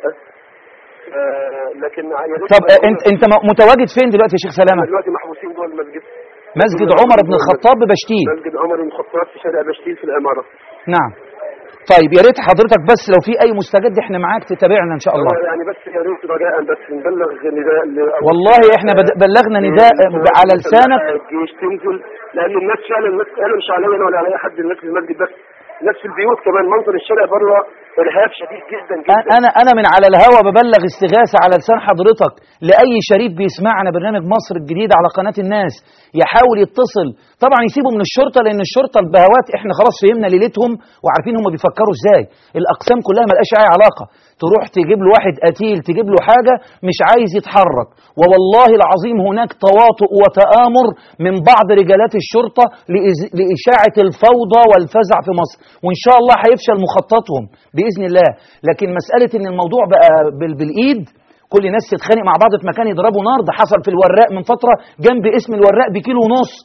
آه، لكن يا ريت طب آه، تبلغونا. انت انت م- متواجد فين دلوقتي يا شيخ سلامه دلوقتي محبوسين جوه المسجد مسجد عمر بن الخطاب ببشتين مسجد عمر بن الخطاب في شارع بشتيل في العمارة نعم طيب يا ريت حضرتك بس لو في اي مستجد احنا معاك تتابعنا ان شاء الله هو يعني بس يا ريت رجاء بس نبلغ نداء ل- أو- والله احنا بد- بلغنا نداء آه، على لسانك الجيش تنزل لان الناس فعلا الناس انا مش عليا انا ولا على اي حد الناس في المسجد بس الناس في البيوت كمان منظر الشارع بره ارهاب شديد جدا جدا انا انا من على الهوا ببلغ استغاثه على لسان حضرتك لاي شريف بيسمعنا برنامج مصر الجديد على قناه الناس يحاول يتصل طبعا يسيبوا من الشرطه لان الشرطه البهوات احنا خلاص فهمنا ليلتهم وعارفين هم بيفكروا ازاي الاقسام كلها ملهاش اي علاقه تروح تجيب له واحد قتيل تجيب له حاجه مش عايز يتحرك ووالله العظيم هناك تواطؤ وتآمر من بعض رجالات الشرطه لإز- لاشاعه الفوضى والفزع في مصر وان شاء الله هيفشل مخططهم باذن الله لكن مساله ان الموضوع بقى بال- بالايد كل الناس تتخانق مع بعض في مكان يضربوا نار ده حصل في الوراق من فتره جنب اسم الوراق بكيلو ونص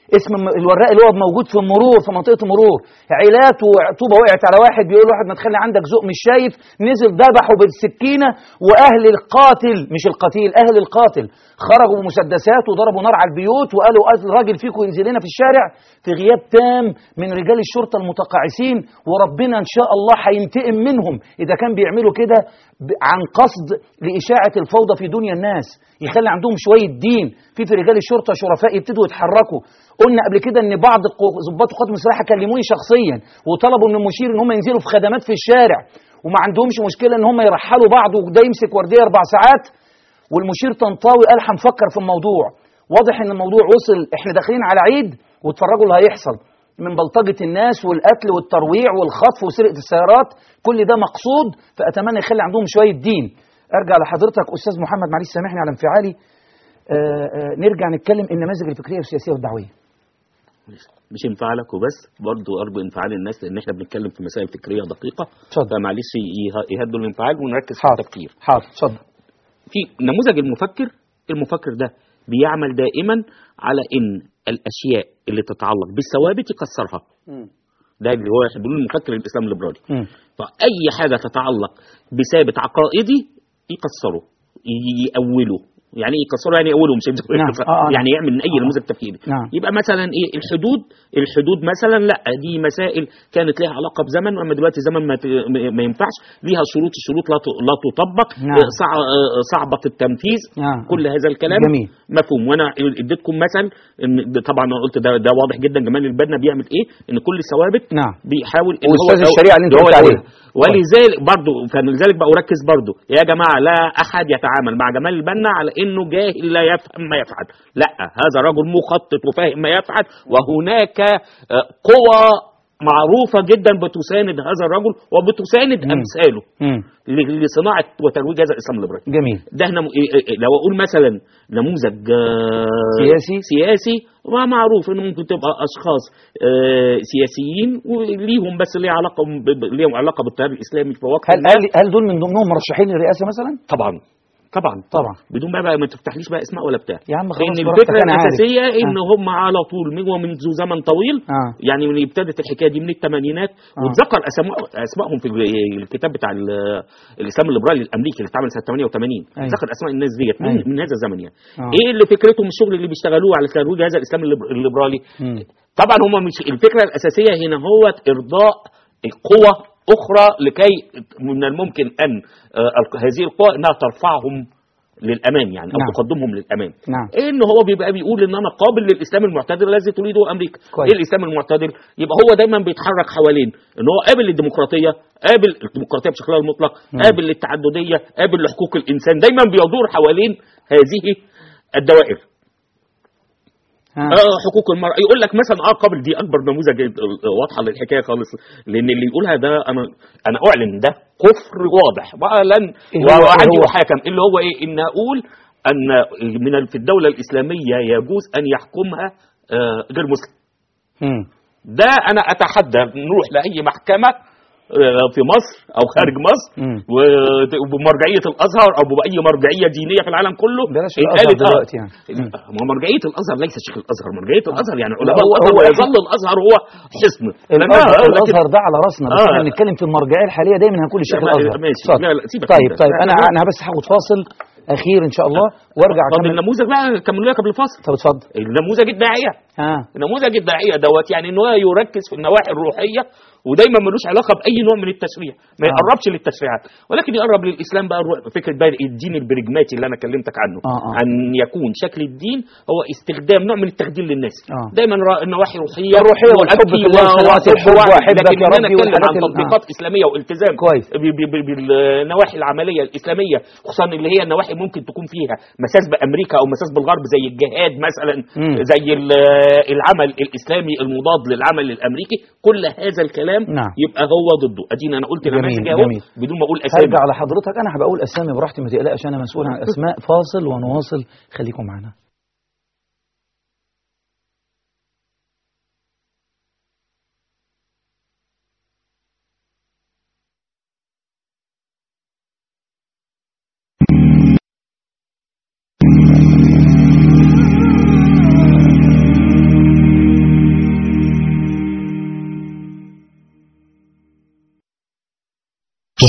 اسم الم- الوراق اللي هو موجود في المرور في منطقه المرور عيلات وطوبه وقعت على واحد بيقول له واحد ما تخلي عندك ذوق مش شايف نزل ذبحه بالسكينه واهل القاتل مش القتيل اهل القاتل خرجوا بمسدسات وضربوا نار على البيوت وقالوا أز- راجل فيكم ينزل لنا في الشارع في غياب تام من رجال الشرطه المتقاعسين وربنا ان شاء الله هينتقم منهم اذا كان بيعملوا كده ب- عن قصد لاشاعه الفوضى في دنيا الناس يخلي عندهم شويه دين في في رجال الشرطه شرفاء يبتدوا يتحركوا قلنا قبل كده ان بعض القو- ضباط القوات المسلحه كلموني شخصيا وطلبوا من المشير ان هم ينزلوا في خدمات في الشارع وما عندهمش مشكله ان هم يرحلوا بعض وده يمسك ورديه اربع ساعات والمشير طنطاوي قال هنفكر في الموضوع واضح ان الموضوع وصل احنا داخلين على عيد واتفرجوا اللي هيحصل من بلطجة الناس والقتل والترويع والخطف وسرقة السيارات كل ده مقصود فأتمنى يخلي عندهم شوية دين أرجع لحضرتك أستاذ محمد معلش سامحني على انفعالي آه آه نرجع نتكلم النماذج الفكرية والسياسية والدعوية مش انفعالك وبس برضو ارجو انفعال الناس لان احنا بنتكلم في مسائل فكريه دقيقه اتفضل. فمعلش يه- يهدوا الانفعال ونركز في حاضر التفكير حاضر اتفضل في نموذج المفكر المفكر ده بيعمل دائما على ان الاشياء اللي تتعلق بالثوابت يكسرها ده اللي هو بيقول المفكر الاسلام الليبرالي مم. فاي حاجه تتعلق بثابت عقائدي يكسره ي- يأوله يعني ايه يكسره يعني يأوله مش يمسكه نعم. يكسر. آه، آه، يعني نعم. يعمل من اي آه. نموذج تفكيري نعم. يبقى مثلا ايه الحدود الحدود مثلا لا دي مسائل كانت لها علاقه بزمن اما دلوقتي زمن ما, ت- ما ينفعش ليها شروط الشروط لا ت- لا تطبق نعم. آه، صع- آه، صعبه التنفيذ نعم. كل هذا الكلام جميل. مفهوم وانا اديتكم مثل ان ده طبعا انا قلت ده ده واضح جدا جمال البنا بيعمل ايه ان كل ثوابت نعم بيحاول ان وأستاذ هو الشريعة اللي أنت هو قلت يقولها. عليه. ولذلك برضه فلذلك بقى اركز برضه يا جماعه لا احد يتعامل مع جمال البنا على انه جاهل لا يفهم ما يفعل لا هذا رجل مخطط وفاهم ما يفعل وهناك آه، قوى معروفة جدا بتساند هذا الرجل وبتساند مم. أمثاله مم. ل- لصناعة وترويج هذا الإسلام الليبرالي جميل ده نمو... إيه- إيه- إيه، لو اقول مثلا نموذج آه، سياسي؟ سياسي ما معروف انه ممكن تبقى اشخاص آه، سياسيين وليهم بس ليه علاقه ب... ب- ليهم علاقه بالتيار الاسلامي في وقت هل ما. هل هل دول من ضمنهم مرشحين للرئاسة مثلا؟ طبعا طبعا طبعا بدون بقى, بقى ما تفتحليش بقى اسماء ولا بتاع يا عم خلاص لان براحتك، الفكره أنا عارف. الاساسيه ان آه. هم على طول من ومنذ زمن طويل آه. يعني من ابتدت الحكايه دي من الثمانينات آه. واتذكر أسماء- اسمائهم في الكتاب بتاع ال- الاسلام الليبرالي الامريكي اللي اتعمل سنه 88 أيوة. اتذكر اسماء الناس ديت من, أيوة. من هذا الزمن يعني آه. ايه اللي فكرتهم الشغل اللي بيشتغلوه على ترويج هذا الاسلام الليبر- الليبرالي مم. طبعا هم مش الفكره الاساسيه هنا هو ارضاء قوى اخرى لكي من الممكن ان آه، الق- هذه القوى انها ترفعهم للامام يعني او نعم. تقدمهم للامام نعم ان هو بيبقى بيقول ان انا قابل للاسلام المعتدل الذي تريده امريكا كويس. ايه الاسلام المعتدل يبقى هو دايما بيتحرك حوالين ان هو قابل للديمقراطيه قابل الديمقراطيه بشكلها المطلق مم. قابل للتعدديه قابل لحقوق الانسان دايما بيدور حوالين هذه الدوائر ها. اه حقوق المرأة يقول لك مثلا اه قبل دي اكبر نموذج آه، واضحه للحكايه خالص لان اللي يقولها ده انا انا اعلن ده كفر واضح بقى لن إيه هو- وعندي إيه هو؟ محاكم اللي هو ايه ان اقول ان من ال- في الدوله الاسلاميه يجوز ان يحكمها آه، غير مسلم مم. ده انا اتحدى نروح لاي محكمه آه، في مصر او خارج مصر مم. و- وبمرجعيه الازهر او باي مرجعيه دينيه في العالم كله بلاش إن الأزهر قالت آه، دلوقتي يعني. مم. ما هو مرجعيه الازهر ليس شيخ الازهر مرجعيه الازهر يعني علماء هو- الازهر هو ويظل الازهر هو حصن الازهر, لأنها- لكن- الازهر ده على راسنا بس آه. احنا بنتكلم في المرجعيه الحاليه دايما هنقول الشيخ لا، ما- الازهر ماشي. اتفضل. لا، لا، سيبك طيب من ده. طيب انا لا، انا بس هاخد فاصل اخير ان شاء الله وارجع طب اكمل النموذج بقى كملوا لك قبل الفاصل طب اتفضل النموذج الداعيه ها نموذج الداعيه دوت يعني ان هو يركز في النواحي الروحيه ودايما ملوش علاقه باي نوع من التشريع ما آه. يقربش للتشريعات ولكن يقرب للاسلام بقى الروح- فكره بقى الدين البرجماتي اللي انا كلمتك عنه آه، آه. ان يكون شكل الدين هو استخدام نوع من التخدير للناس آه. دايما را- النواحي روحيه الروحية والحب وأبكي في الله و- صلوات وحب الحب واحد. وأحبك لكن يا إن انا ربي اتكلم والحاجات عن ال- تطبيقات اسلاميه والتزام كويس. ب- ب- ب- بالنواحي العمليه الاسلاميه خصوصا اللي هي النواحي ممكن تكون فيها مساس بامريكا او مساس بالغرب زي الجهاد مثلا مم. زي ال- العمل الاسلامي المضاد للعمل الامريكي كل هذا الكلام نعم. يبقى هو ضده ادينا انا قلت جميل، نماذج اهو جميل. بدون ما اقول اسامي هرجع لحضرتك انا هبقى اقول اسامي براحتي ما تقلقش انا مسؤول عن الاسماء فاصل ونواصل خليكم معنا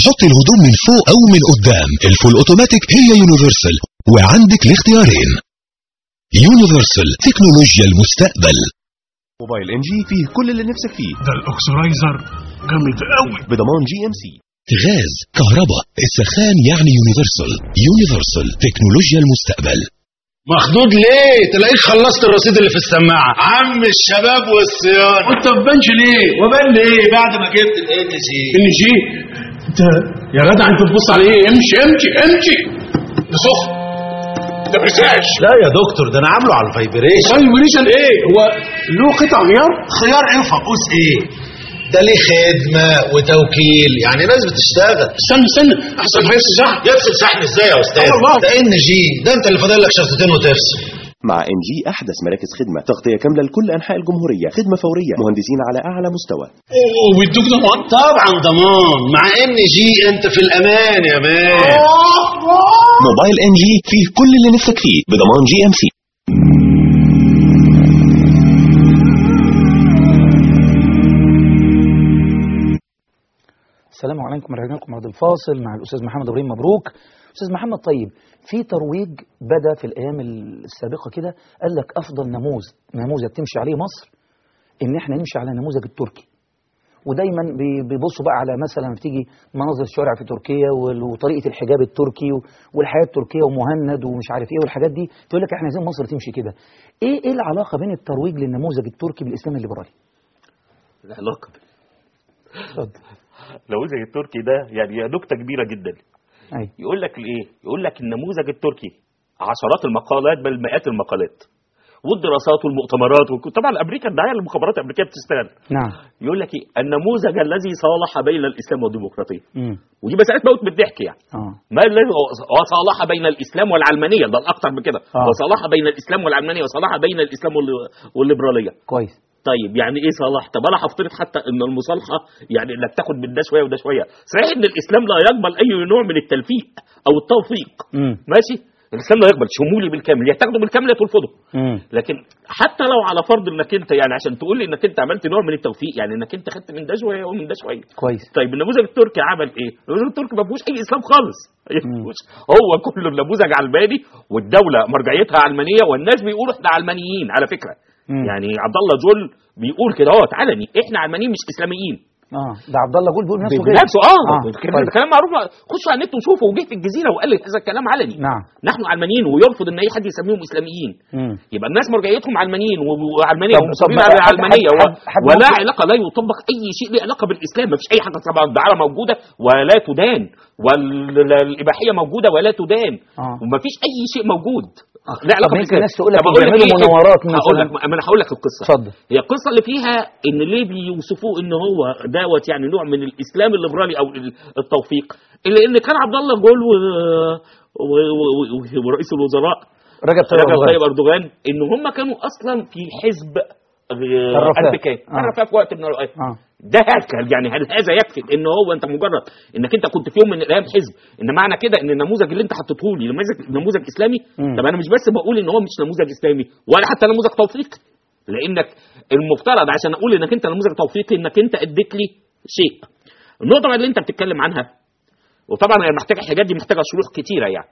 تحط الهدوم من فوق او من قدام الفول اوتوماتيك هي يونيفرسال وعندك الاختيارين يونيفرسال تكنولوجيا المستقبل موبايل ام جي فيه كل اللي نفسك فيه ده الاكسرايزر جامد قوي بضمان جي ام سي غاز كهرباء السخان يعني يونيفرسال يونيفرسال تكنولوجيا المستقبل مخدود ليه تلاقيك خلصت الرصيد اللي في السماعه عم الشباب والصيانه وانت ما بانش ليه وبان ليه بعد ما جبت الان جي ان جي انت يا جدع انت بتبص على ايه امشي امشي امشي ده سخن ده برتاش لا يا دكتور ده انا عامله على الفايبريشن فايبريشن ايه هو له قطع غيار خيار ايه وفقوس ايه ده ليه خدمه وتوكيل يعني ناس بتشتغل استنى استنى احسن ما يفصل شحن يفصل شحن ازاي يا استاذ آه والله. ده ان جي ده انت اللي فاضل لك شرطتين وتفصل مع ام جي احدث مراكز خدمه تغطيه كامله لكل انحاء الجمهوريه خدمه فوريه مهندسين على اعلى مستوى وبيدوك ضمان طبعا ضمان مع ان جي انت في الامان يا مان موبايل ام جي فيه كل اللي نفسك فيه بضمان جي ام سي السلام عليكم ورحمة الله بعد الفاصل مع الأستاذ محمد إبراهيم مبروك أستاذ محمد طيب في ترويج بدأ في الأيام السابقة كده قال لك أفضل نموذج نموذج تمشي عليه مصر إن إحنا نمشي على النموذج التركي ودايما بي- بيبصوا بقى على مثلا بتيجي مناظر الشوارع في تركيا وال- وطريقة الحجاب التركي و- والحياة التركية ومهند ومش عارف إيه والحاجات دي تقول لك إحنا عايزين مصر تمشي كده إيه إيه العلاقة بين الترويج للنموذج التركي بالإسلام الليبرالي؟ العلاقه اتفضل النموذج التركي ده يعني هي نكته كبيره جدا أيوه يقول لك الايه يقول لك النموذج التركي عشرات المقالات بل مئات المقالات والدراسات والمؤتمرات وك- طبعا امريكا الدعايه للمخابرات الامريكيه بتشتغل نعم يقول لك ايه النموذج الذي صالح بين الاسلام والديمقراطيه امم ودي مساله موت بالضحك يعني اه ما الذي وصالح بين الاسلام والعلمانيه ده الاكثر من كده آه. وصالح بين الاسلام والعلمانيه وصالح بين الاسلام وال- والليبراليه كويس طيب يعني ايه صلاح طب انا هفترض حتى ان المصالحه يعني انك تاخد من ده شويه وده شويه صحيح ان الاسلام لا يقبل اي نوع من التلفيق او التوفيق امم ماشي الاسلام لا يقبل شمولي بالكامل يا تاخده بالكامل يا ترفضه امم لكن حتى لو على فرض انك انت يعني عشان تقول لي انك انت عملت نوع من التوفيق يعني انك انت خدت من ده شويه ومن ده شويه كويس طيب النموذج التركي عمل ايه؟ النموذج التركي ما فيهوش اي اسلام خالص ما فيهوش. هو كله نموذج علماني والدوله مرجعيتها علمانيه والناس بيقولوا احنا علمانيين على فكره مم. يعني عبد الله جول بيقول كده اهو علني احنا علمانيين مش اسلاميين اه ده عبد الله جول بيقول نفسه كده بنفسه اه, آه، كلام طيب. كلام معروف خشوا على النت وشوفوا وجه في الجزيره وقال لك هذا الكلام علني نعم نحن علمانيين ويرفض ان اي حد يسميهم اسلاميين مم. يبقى الناس مرجعيتهم علمانيين و- وعلمانيه طب- ومصابين طب على حد- العلمانيه حد- و- حد- حد ولا ممكن- علاقه لا يطبق اي شيء له علاقه بالاسلام ما فيش اي حاجه طبعا الدعاره موجوده ولا تدان والاباحيه موجوده ولا تدان آه. وما فيش اي شيء موجود لا علاقه طب يمكن بالإسلام. ناس تقول لك طب أقول بيعملوا إيه؟ مناورات هقول مثلاً. لك ما انا هقول لك القصه اتفضل هي القصه اللي فيها ان ليه بيوصفوه ان هو دوت يعني نوع من الاسلام الليبرالي او ال- التوفيق الا ان كان عبد الله جول و... و... و... و... ورئيس الوزراء رجب طيب رجب أردوغان. طيب اردوغان ان هم كانوا اصلا في حزب آه، الرفاه. الامريكان آه. الرفاه في وقت من الاوقات اه ده هكذا يعني هل هذا يكفي ان هو انت مجرد انك انت كنت في يوم من الايام حزب ان معنى كده ان النموذج اللي انت حطيته لي نموذج نموذج اسلامي مم. طب انا مش بس بقول ان هو مش نموذج اسلامي ولا حتى نموذج توفيقي لانك المفترض عشان اقول انك انت نموذج توفيقي انك انت اديت لي شيء النقطه بقى اللي انت بتتكلم عنها وطبعا هي محتاجه الحاجات دي محتاجه شروح كتيره يعني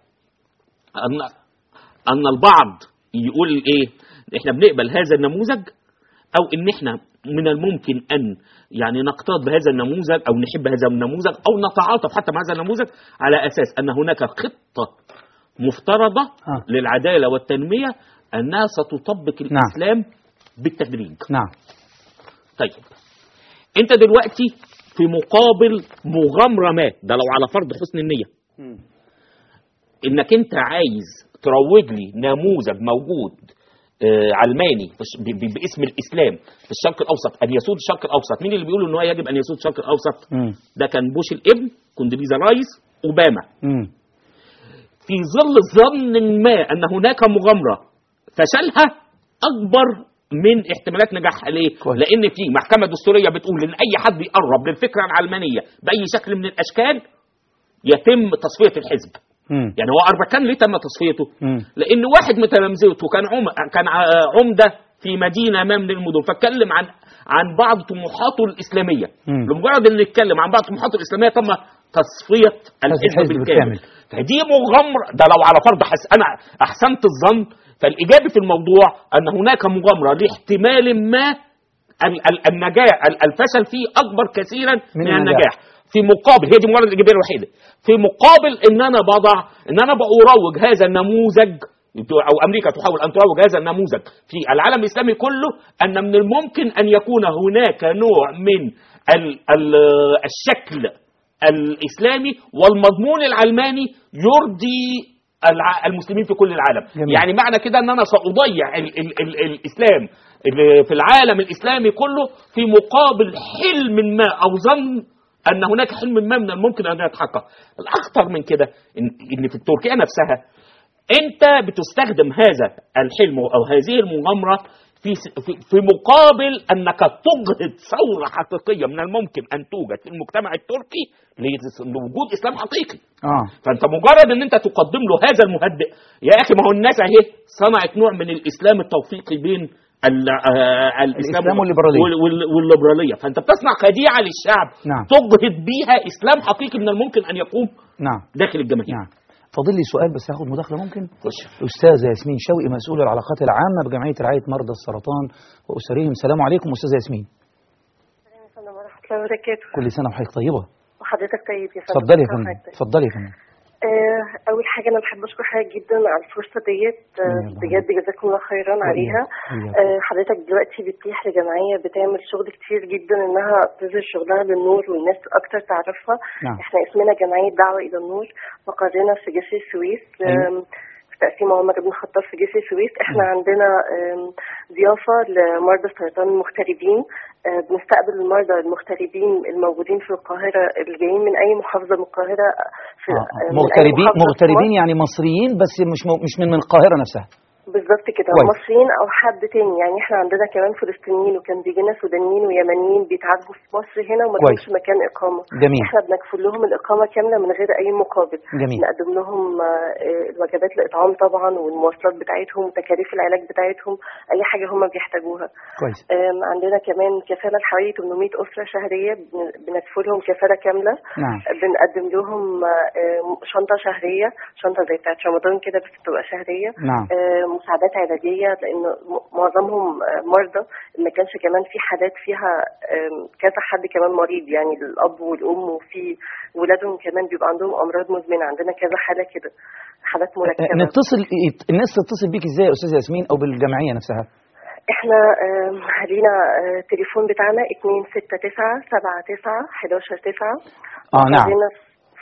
ان ان البعض يقول ايه احنا بنقبل هذا النموذج او ان احنا من الممكن ان يعني نقتاد بهذا النموذج او نحب هذا النموذج او نتعاطف حتى مع هذا النموذج على اساس ان هناك خطه مفترضه آه. للعداله والتنميه انها ستطبق الاسلام بالتدريج نعم طيب انت دلوقتي في مقابل مغامره ما ده لو على فرض حسن النيه انك انت عايز تروج لي نموذج موجود آه، علماني في الش- ب- ب- باسم الاسلام في الشرق الاوسط ان يسود الشرق الاوسط مين اللي بيقول ان هو يجب ان يسود الشرق الاوسط مم. ده كان بوش الابن كوندريزا رايس اوباما مم. في ظل ظن ما ان هناك مغامره فشلها اكبر من احتمالات نجاحها ليه؟ كويس. لان في محكمه دستوريه بتقول ان اي حد يقرب للفكره العلمانيه باي شكل من الاشكال يتم تصفيه الحزب. مم. يعني هو اربكان ليه تم تصفيته؟ مم. لان واحد من تلامذته كان عم كان ع- عمده في مدينه ما من المدن فاتكلم عن عن بعض طموحاته الاسلاميه مم. لمجرد ان يتكلم عن بعض طموحاته الاسلاميه تم تصفيه الحزب الحزب بالكامل بالكامل. فدي مغامره ده لو على فرض حس انا احسنت الظن فالايجابي في الموضوع ان هناك مغامره لاحتمال ما ال- ال- النجاح ال- الفشل فيه اكبر كثيرا من من, النجاح. النجاح في مقابل هي دي مجرد الايجابيه الوحيده في مقابل ان انا بضع ان انا بروج هذا النموذج او امريكا تحاول ان تروج هذا النموذج في العالم الاسلامي كله ان من الممكن ان يكون هناك نوع من ال ال الشكل الاسلامي والمضمون العلماني يرضي الع- المسلمين في كل العالم جميل. يعني معنى كده ان انا ساضيع ال ال ال الاسلام ال- في العالم الاسلامي كله في مقابل حلم ما او ظن ان هناك حلم ما من الممكن ان يتحقق الاخطر من كده ان, إن في تركيا نفسها انت بتستخدم هذا الحلم او هذه المغامره في في, في مقابل انك تجهض ثوره حقيقيه من الممكن ان توجد في المجتمع التركي لوجود اسلام حقيقي اه فانت مجرد ان انت تقدم له هذا المهدئ يا اخي ما هو الناس اهي صنعت نوع من الاسلام التوفيقي بين ال- آه، الاسلام الإسلام والليبرالية. وال- وال- والليبراليه فانت بتصنع خديعه للشعب نعم. تجهض بيها اسلام حقيقي من الممكن ان يقوم نعم داخل الجماهير نعم فاضل لي سؤال بس هاخد مداخله ممكن خش استاذه ياسمين شوقي مسؤول العلاقات العامه بجمعيه رعايه مرضى السرطان واسرهم السلام عليكم استاذه ياسمين السلام ورحمة الله وبركاته كل سنه وحضرتك طيبه وحضرتك طيب يا فندم اتفضلي يا كل سنة فندم وحضرتك طيب. اتفضلي يا فندم آه، أول حاجة أنا بحب أشكر حضرتك جدا على الفرصة ديت آه، الله بجد جزاكم الله خيرا عليها وإياك. آه، حضرتك دلوقتي بتتيح لجمعية بتعمل شغل كتير جدا إنها تظهر شغلها للنور والناس أكتر تعرفها نعم. إحنا اسمنا جمعية دعوة إلى النور مقرنا في جسر السويس أيوة. آم، في تقسيم عمر بن الخطاب في جسر السويس احنا عندنا آم، ضيافة لمرضى السرطان المغتربين آه، بنستقبل المرضى المغتربين الموجودين في القاهرة اللي جايين من أي محافظة من القاهرة في آه. آه، من أي مغتربين محافظة في مغتربين مصر. يعني مصريين بس مش م- مش من من القاهره نفسها بالظبط كده كويس. مصريين او حد تاني يعني احنا عندنا كمان فلسطينيين وكان بيجينا سودانيين ويمنيين بيتعالجوا في مصر هنا وما كويس. لهمش مكان اقامه جميل. احنا بنكفل لهم الاقامه كامله من غير اي مقابل جميل. نقدم لهم آه، آه، الوجبات الاطعام طبعا والمواصلات بتاعتهم وتكاليف العلاج بتاعتهم اي حاجه هم بيحتاجوها كويس آم، عندنا كمان كفاله لحوالي 800 اسره شهريه بن- بنكفلهم كفاله كامله نعم بنقدم لهم آه، آه، شنطه شهريه شنطه زي بتاعت رمضان كده بس بتبقى شهريه نعم. آه، مساعدات علاجيه لان م- معظمهم آه، مرضى ما كانش كمان في حالات فيها آم، كذا حد كمان مريض يعني الاب والام وفي ولادهم كمان بيبقى عندهم امراض مزمنه عندنا كذا حاله كده حالات آه، مركبه نتصل الناس تتصل بيك ازاي يا استاذه ياسمين او بالجمعيه نفسها احنا آم، لينا آه، التليفون بتاعنا 269 79 11 9 اه نعم عندنا في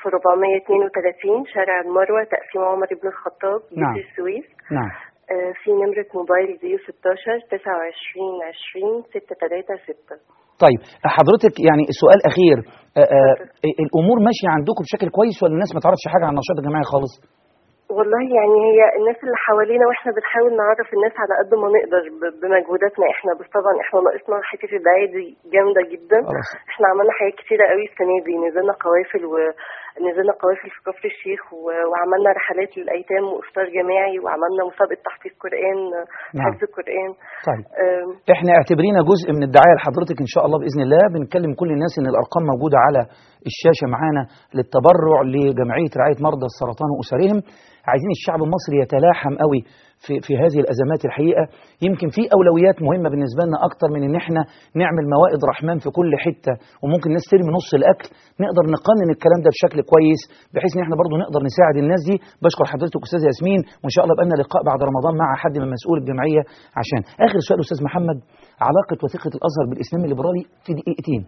432 شارع المروه تقسيم عمر بن الخطاب نعم. جسر السويس نعم آه، في نمرة موبايل 016 29 20 636 طيب حضرتك يعني سؤال اخير آه، آه، الامور ماشيه عندكم بشكل كويس ولا الناس ما تعرفش حاجه عن النشاط الجماعي خالص والله يعني هي الناس اللي حوالينا واحنا بنحاول نعرف الناس على قد ما نقدر ب- بمجهوداتنا احنا بس طبعا احنا ناقصنا حته الدعايه دي جامده جدا خلاص. احنا عملنا حاجات كتيره قوي السنه دي نزلنا قوافل ونزلنا قوافل في كفر الشيخ و- وعملنا رحلات للايتام وافطار جماعي وعملنا مسابقه تحفيظ قران نعم. حفظ القران طيب آم، احنا اعتبرينا جزء من الدعايه لحضرتك ان شاء الله باذن الله بنكلم كل الناس ان الارقام موجوده على الشاشه معانا للتبرع لجمعيه رعايه مرضى السرطان واسرهم عايزين الشعب المصري يتلاحم قوي في في هذه الازمات الحقيقه يمكن في اولويات مهمه بالنسبه لنا اكتر من ان احنا نعمل موائد رحمن في كل حته وممكن الناس ترمي نص الاكل نقدر نقنن الكلام ده بشكل كويس بحيث ان احنا برضو نقدر نساعد الناس دي بشكر حضرتك استاذ ياسمين وان شاء الله بقى لنا لقاء بعد رمضان مع حد من مسؤول الجمعيه عشان اخر سؤال استاذ محمد علاقه وثيقه الازهر بالاسلام الليبرالي في دقيقتين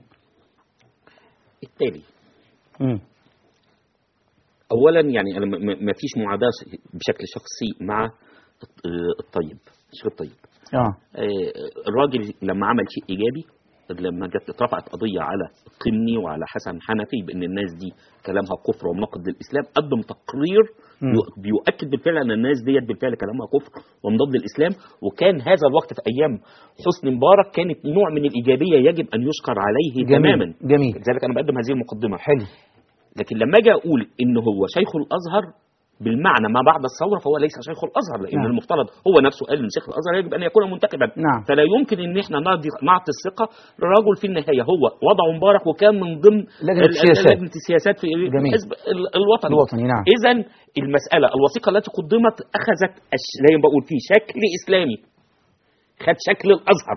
التالي امم اولا يعني انا م- م- ما فيش معاداه بشكل شخصي مع آه، الطيب الشيخ الطيب اه آه، الراجل لما عمل شيء ايجابي لما جت اترفعت قضيه على قني وعلى حسن حنفي بان الناس دي كلامها كفر ومناقض للاسلام قدم تقرير مم. يو- بيؤكد بالفعل ان الناس ديت بالفعل كلامها كفر ومضاد للاسلام وكان هذا الوقت في ايام حسني مبارك كانت نوع من الايجابيه يجب ان يشكر عليه جميل تماما جميل لذلك انا بقدم هذه المقدمه حلو لكن لما اجي اقول ان هو شيخ الازهر بالمعنى ما بعد الثوره فهو ليس شيخ الازهر لان نعم. المفترض هو نفسه قال ان شيخ الازهر يجب ان يكون منتخبا نعم. فلا يمكن ان احنا نعطي نعطي الثقه للرجل في النهايه هو وضعه مبارك وكان من ضمن لجنة ال- ال- السياسات. لجنه السياسات في جميل. الحزب ال- الوطني الوطني، نعم. اذا المساله الوثيقه التي قدمت اخذت الش- زي ما بقول في شكل اسلامي خد شكل الازهر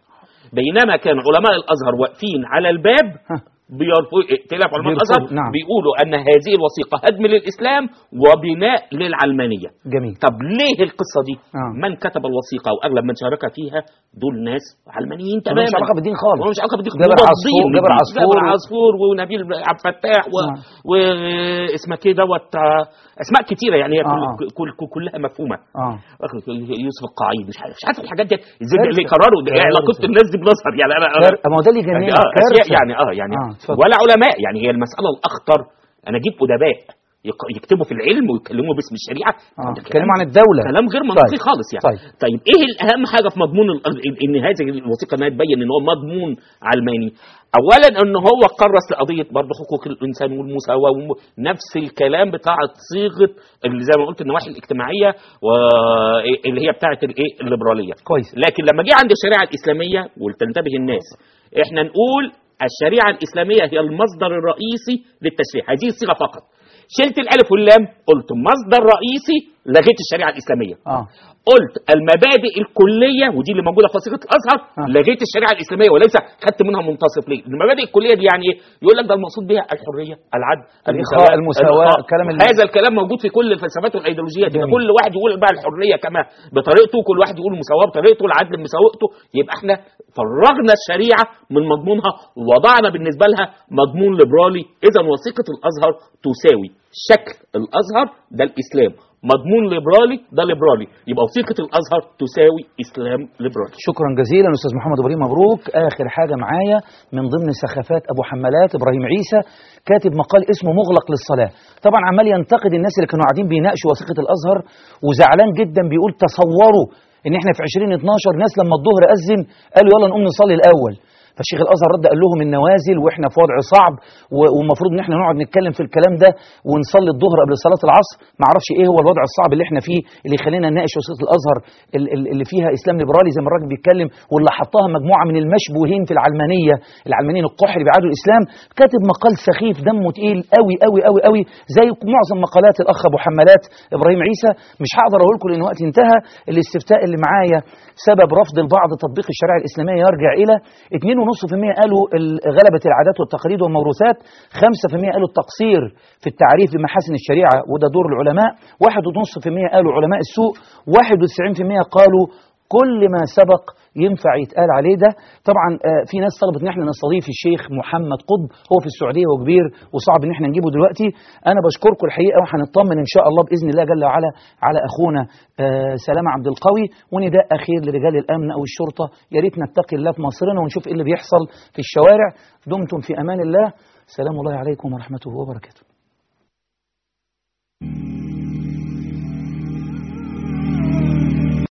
بينما كان علماء الازهر واقفين على الباب بيرفضوا ائتلاف علماء بيرفضوا، الازهر نعم. بيقولوا ان هذه الوثيقه هدم للاسلام وبناء للعلمانيه جميل طب ليه القصه دي آه. من كتب الوثيقه او اغلب من شارك فيها دول ناس علمانيين ملوش تماما علاقة بالدين خالص. ملوش علاقه بالدين جابر مضادين عصفور- للدين. جابر عصفور جابر و- عصفور ونبيل عبد الفتاح و... آه. واسمها كده دوت آه، اسماء كتيره يعني هي آه، كل... آه. كل... كل... كلها مفهومه اه يوسف القعيد مش عارف مش عارف الحاجات دي ازاي كارثة. اللي قرروا دي كارثة. علاقه الناس دي بنظهر يعني انا كار- ما هو ده اللي يجنني، يعني اه كارثة. أشياء يعني اه يعني آه، اتفضل. ولا علماء يعني هي المساله الاخطر انا اجيب ادباء يق- يكتبوا في العلم ويتكلموا باسم الشريعه اه ده كلام- اتكلموا عن الدولة كلام غير منطقي طيب. خالص يعني طيب. طيب ايه الاهم حاجه في مضمون ال- ال- ان هذه الوثيقه انها تبين ان هو مضمون علماني اولا ان هو كرس لقضيه برضه حقوق الانسان والمساواه وم- نفس الكلام بتاع صيغه اللي زي ما قلت النواحي الاجتماعيه واللي هي بتاعه الايه الليبراليه كويس لكن لما جه عند الشريعه الاسلاميه ولتنتبه الناس احنا نقول الشريعه الاسلاميه هي المصدر الرئيسي للتشريع هذه الصيغه فقط شلت الالف واللام قلت مصدر رئيسي لغيت الشريعه الاسلاميه اه قلت المبادئ الكليه ودي اللي موجوده في وثيقه الازهر آه. لغيت الشريعه الاسلاميه وليس خدت منها منتصف ليه المبادئ الكليه دي يعني ايه يقول لك ده المقصود بها الحريه العدل الإخاء، المساواة، الإخاء. الكلام اللي- هذا الكلام موجود في كل الفلسفات والايديولوجيات يبقى جميل. كل واحد يقول بقى الحريه كما بطريقته كل واحد يقول المساواه بطريقته العدل بمساوئته يبقى احنا فرغنا الشريعه من مضمونها ووضعنا بالنسبه لها مضمون ليبرالي اذا وثيقه الازهر تساوي شكل الازهر ده الاسلام مضمون ليبرالي ده ليبرالي يبقى وثيقه الازهر تساوي اسلام ليبرالي شكرا جزيلا استاذ محمد ابراهيم مبروك اخر حاجه معايا من ضمن سخافات ابو حمالات ابراهيم عيسى كاتب مقال اسمه مغلق للصلاه طبعا عمال ينتقد الناس اللي كانوا قاعدين بيناقشوا وثيقه الازهر وزعلان جدا بيقول تصوروا ان احنا في 2012 ناس لما الظهر اذن قالوا يلا نقوم نصلي الاول فالشيخ الازهر رد قال لهم النوازل واحنا في وضع صعب و- والمفروض ان احنا نقعد نتكلم في الكلام ده ونصلي الظهر قبل صلاه العصر ما اعرفش ايه هو الوضع الصعب اللي احنا فيه اللي يخلينا نناقش وثيقه الازهر ال- ال- اللي فيها اسلام ليبرالي زي ما الراجل بيتكلم واللي حطها مجموعه من المشبوهين في العلمانيه العلمانيين القح اللي بيعادوا الاسلام كاتب مقال سخيف دمه تقيل قوي قوي قوي قوي زي معظم مقالات الاخ ابو حمالات ابراهيم عيسى مش هقدر اقول لكم لان وقتي انتهى الاستفتاء اللي معايا سبب رفض البعض تطبيق الشريعه الاسلاميه يرجع الى 2.5% قالوا ال- غلبه العادات والتقاليد والموروثات 5% قالوا التقصير في التعريف بمحاسن الشريعه وده دور العلماء 1.5% قالوا علماء السوء 91% قالوا كل ما سبق ينفع يتقال عليه ده طبعا آه، في ناس طلبت ان احنا نستضيف الشيخ محمد قطب هو في السعوديه وكبير وصعب ان احنا نجيبه دلوقتي انا بشكركم الحقيقه وهنطمن ان شاء الله باذن الله جل وعلا على اخونا آه، سلامه عبد القوي ونداء اخير لرجال الامن او الشرطه يا ريت نتقي الله في مصرنا ونشوف ايه اللي بيحصل في الشوارع دمتم في امان الله سلام الله عليكم ورحمته وبركاته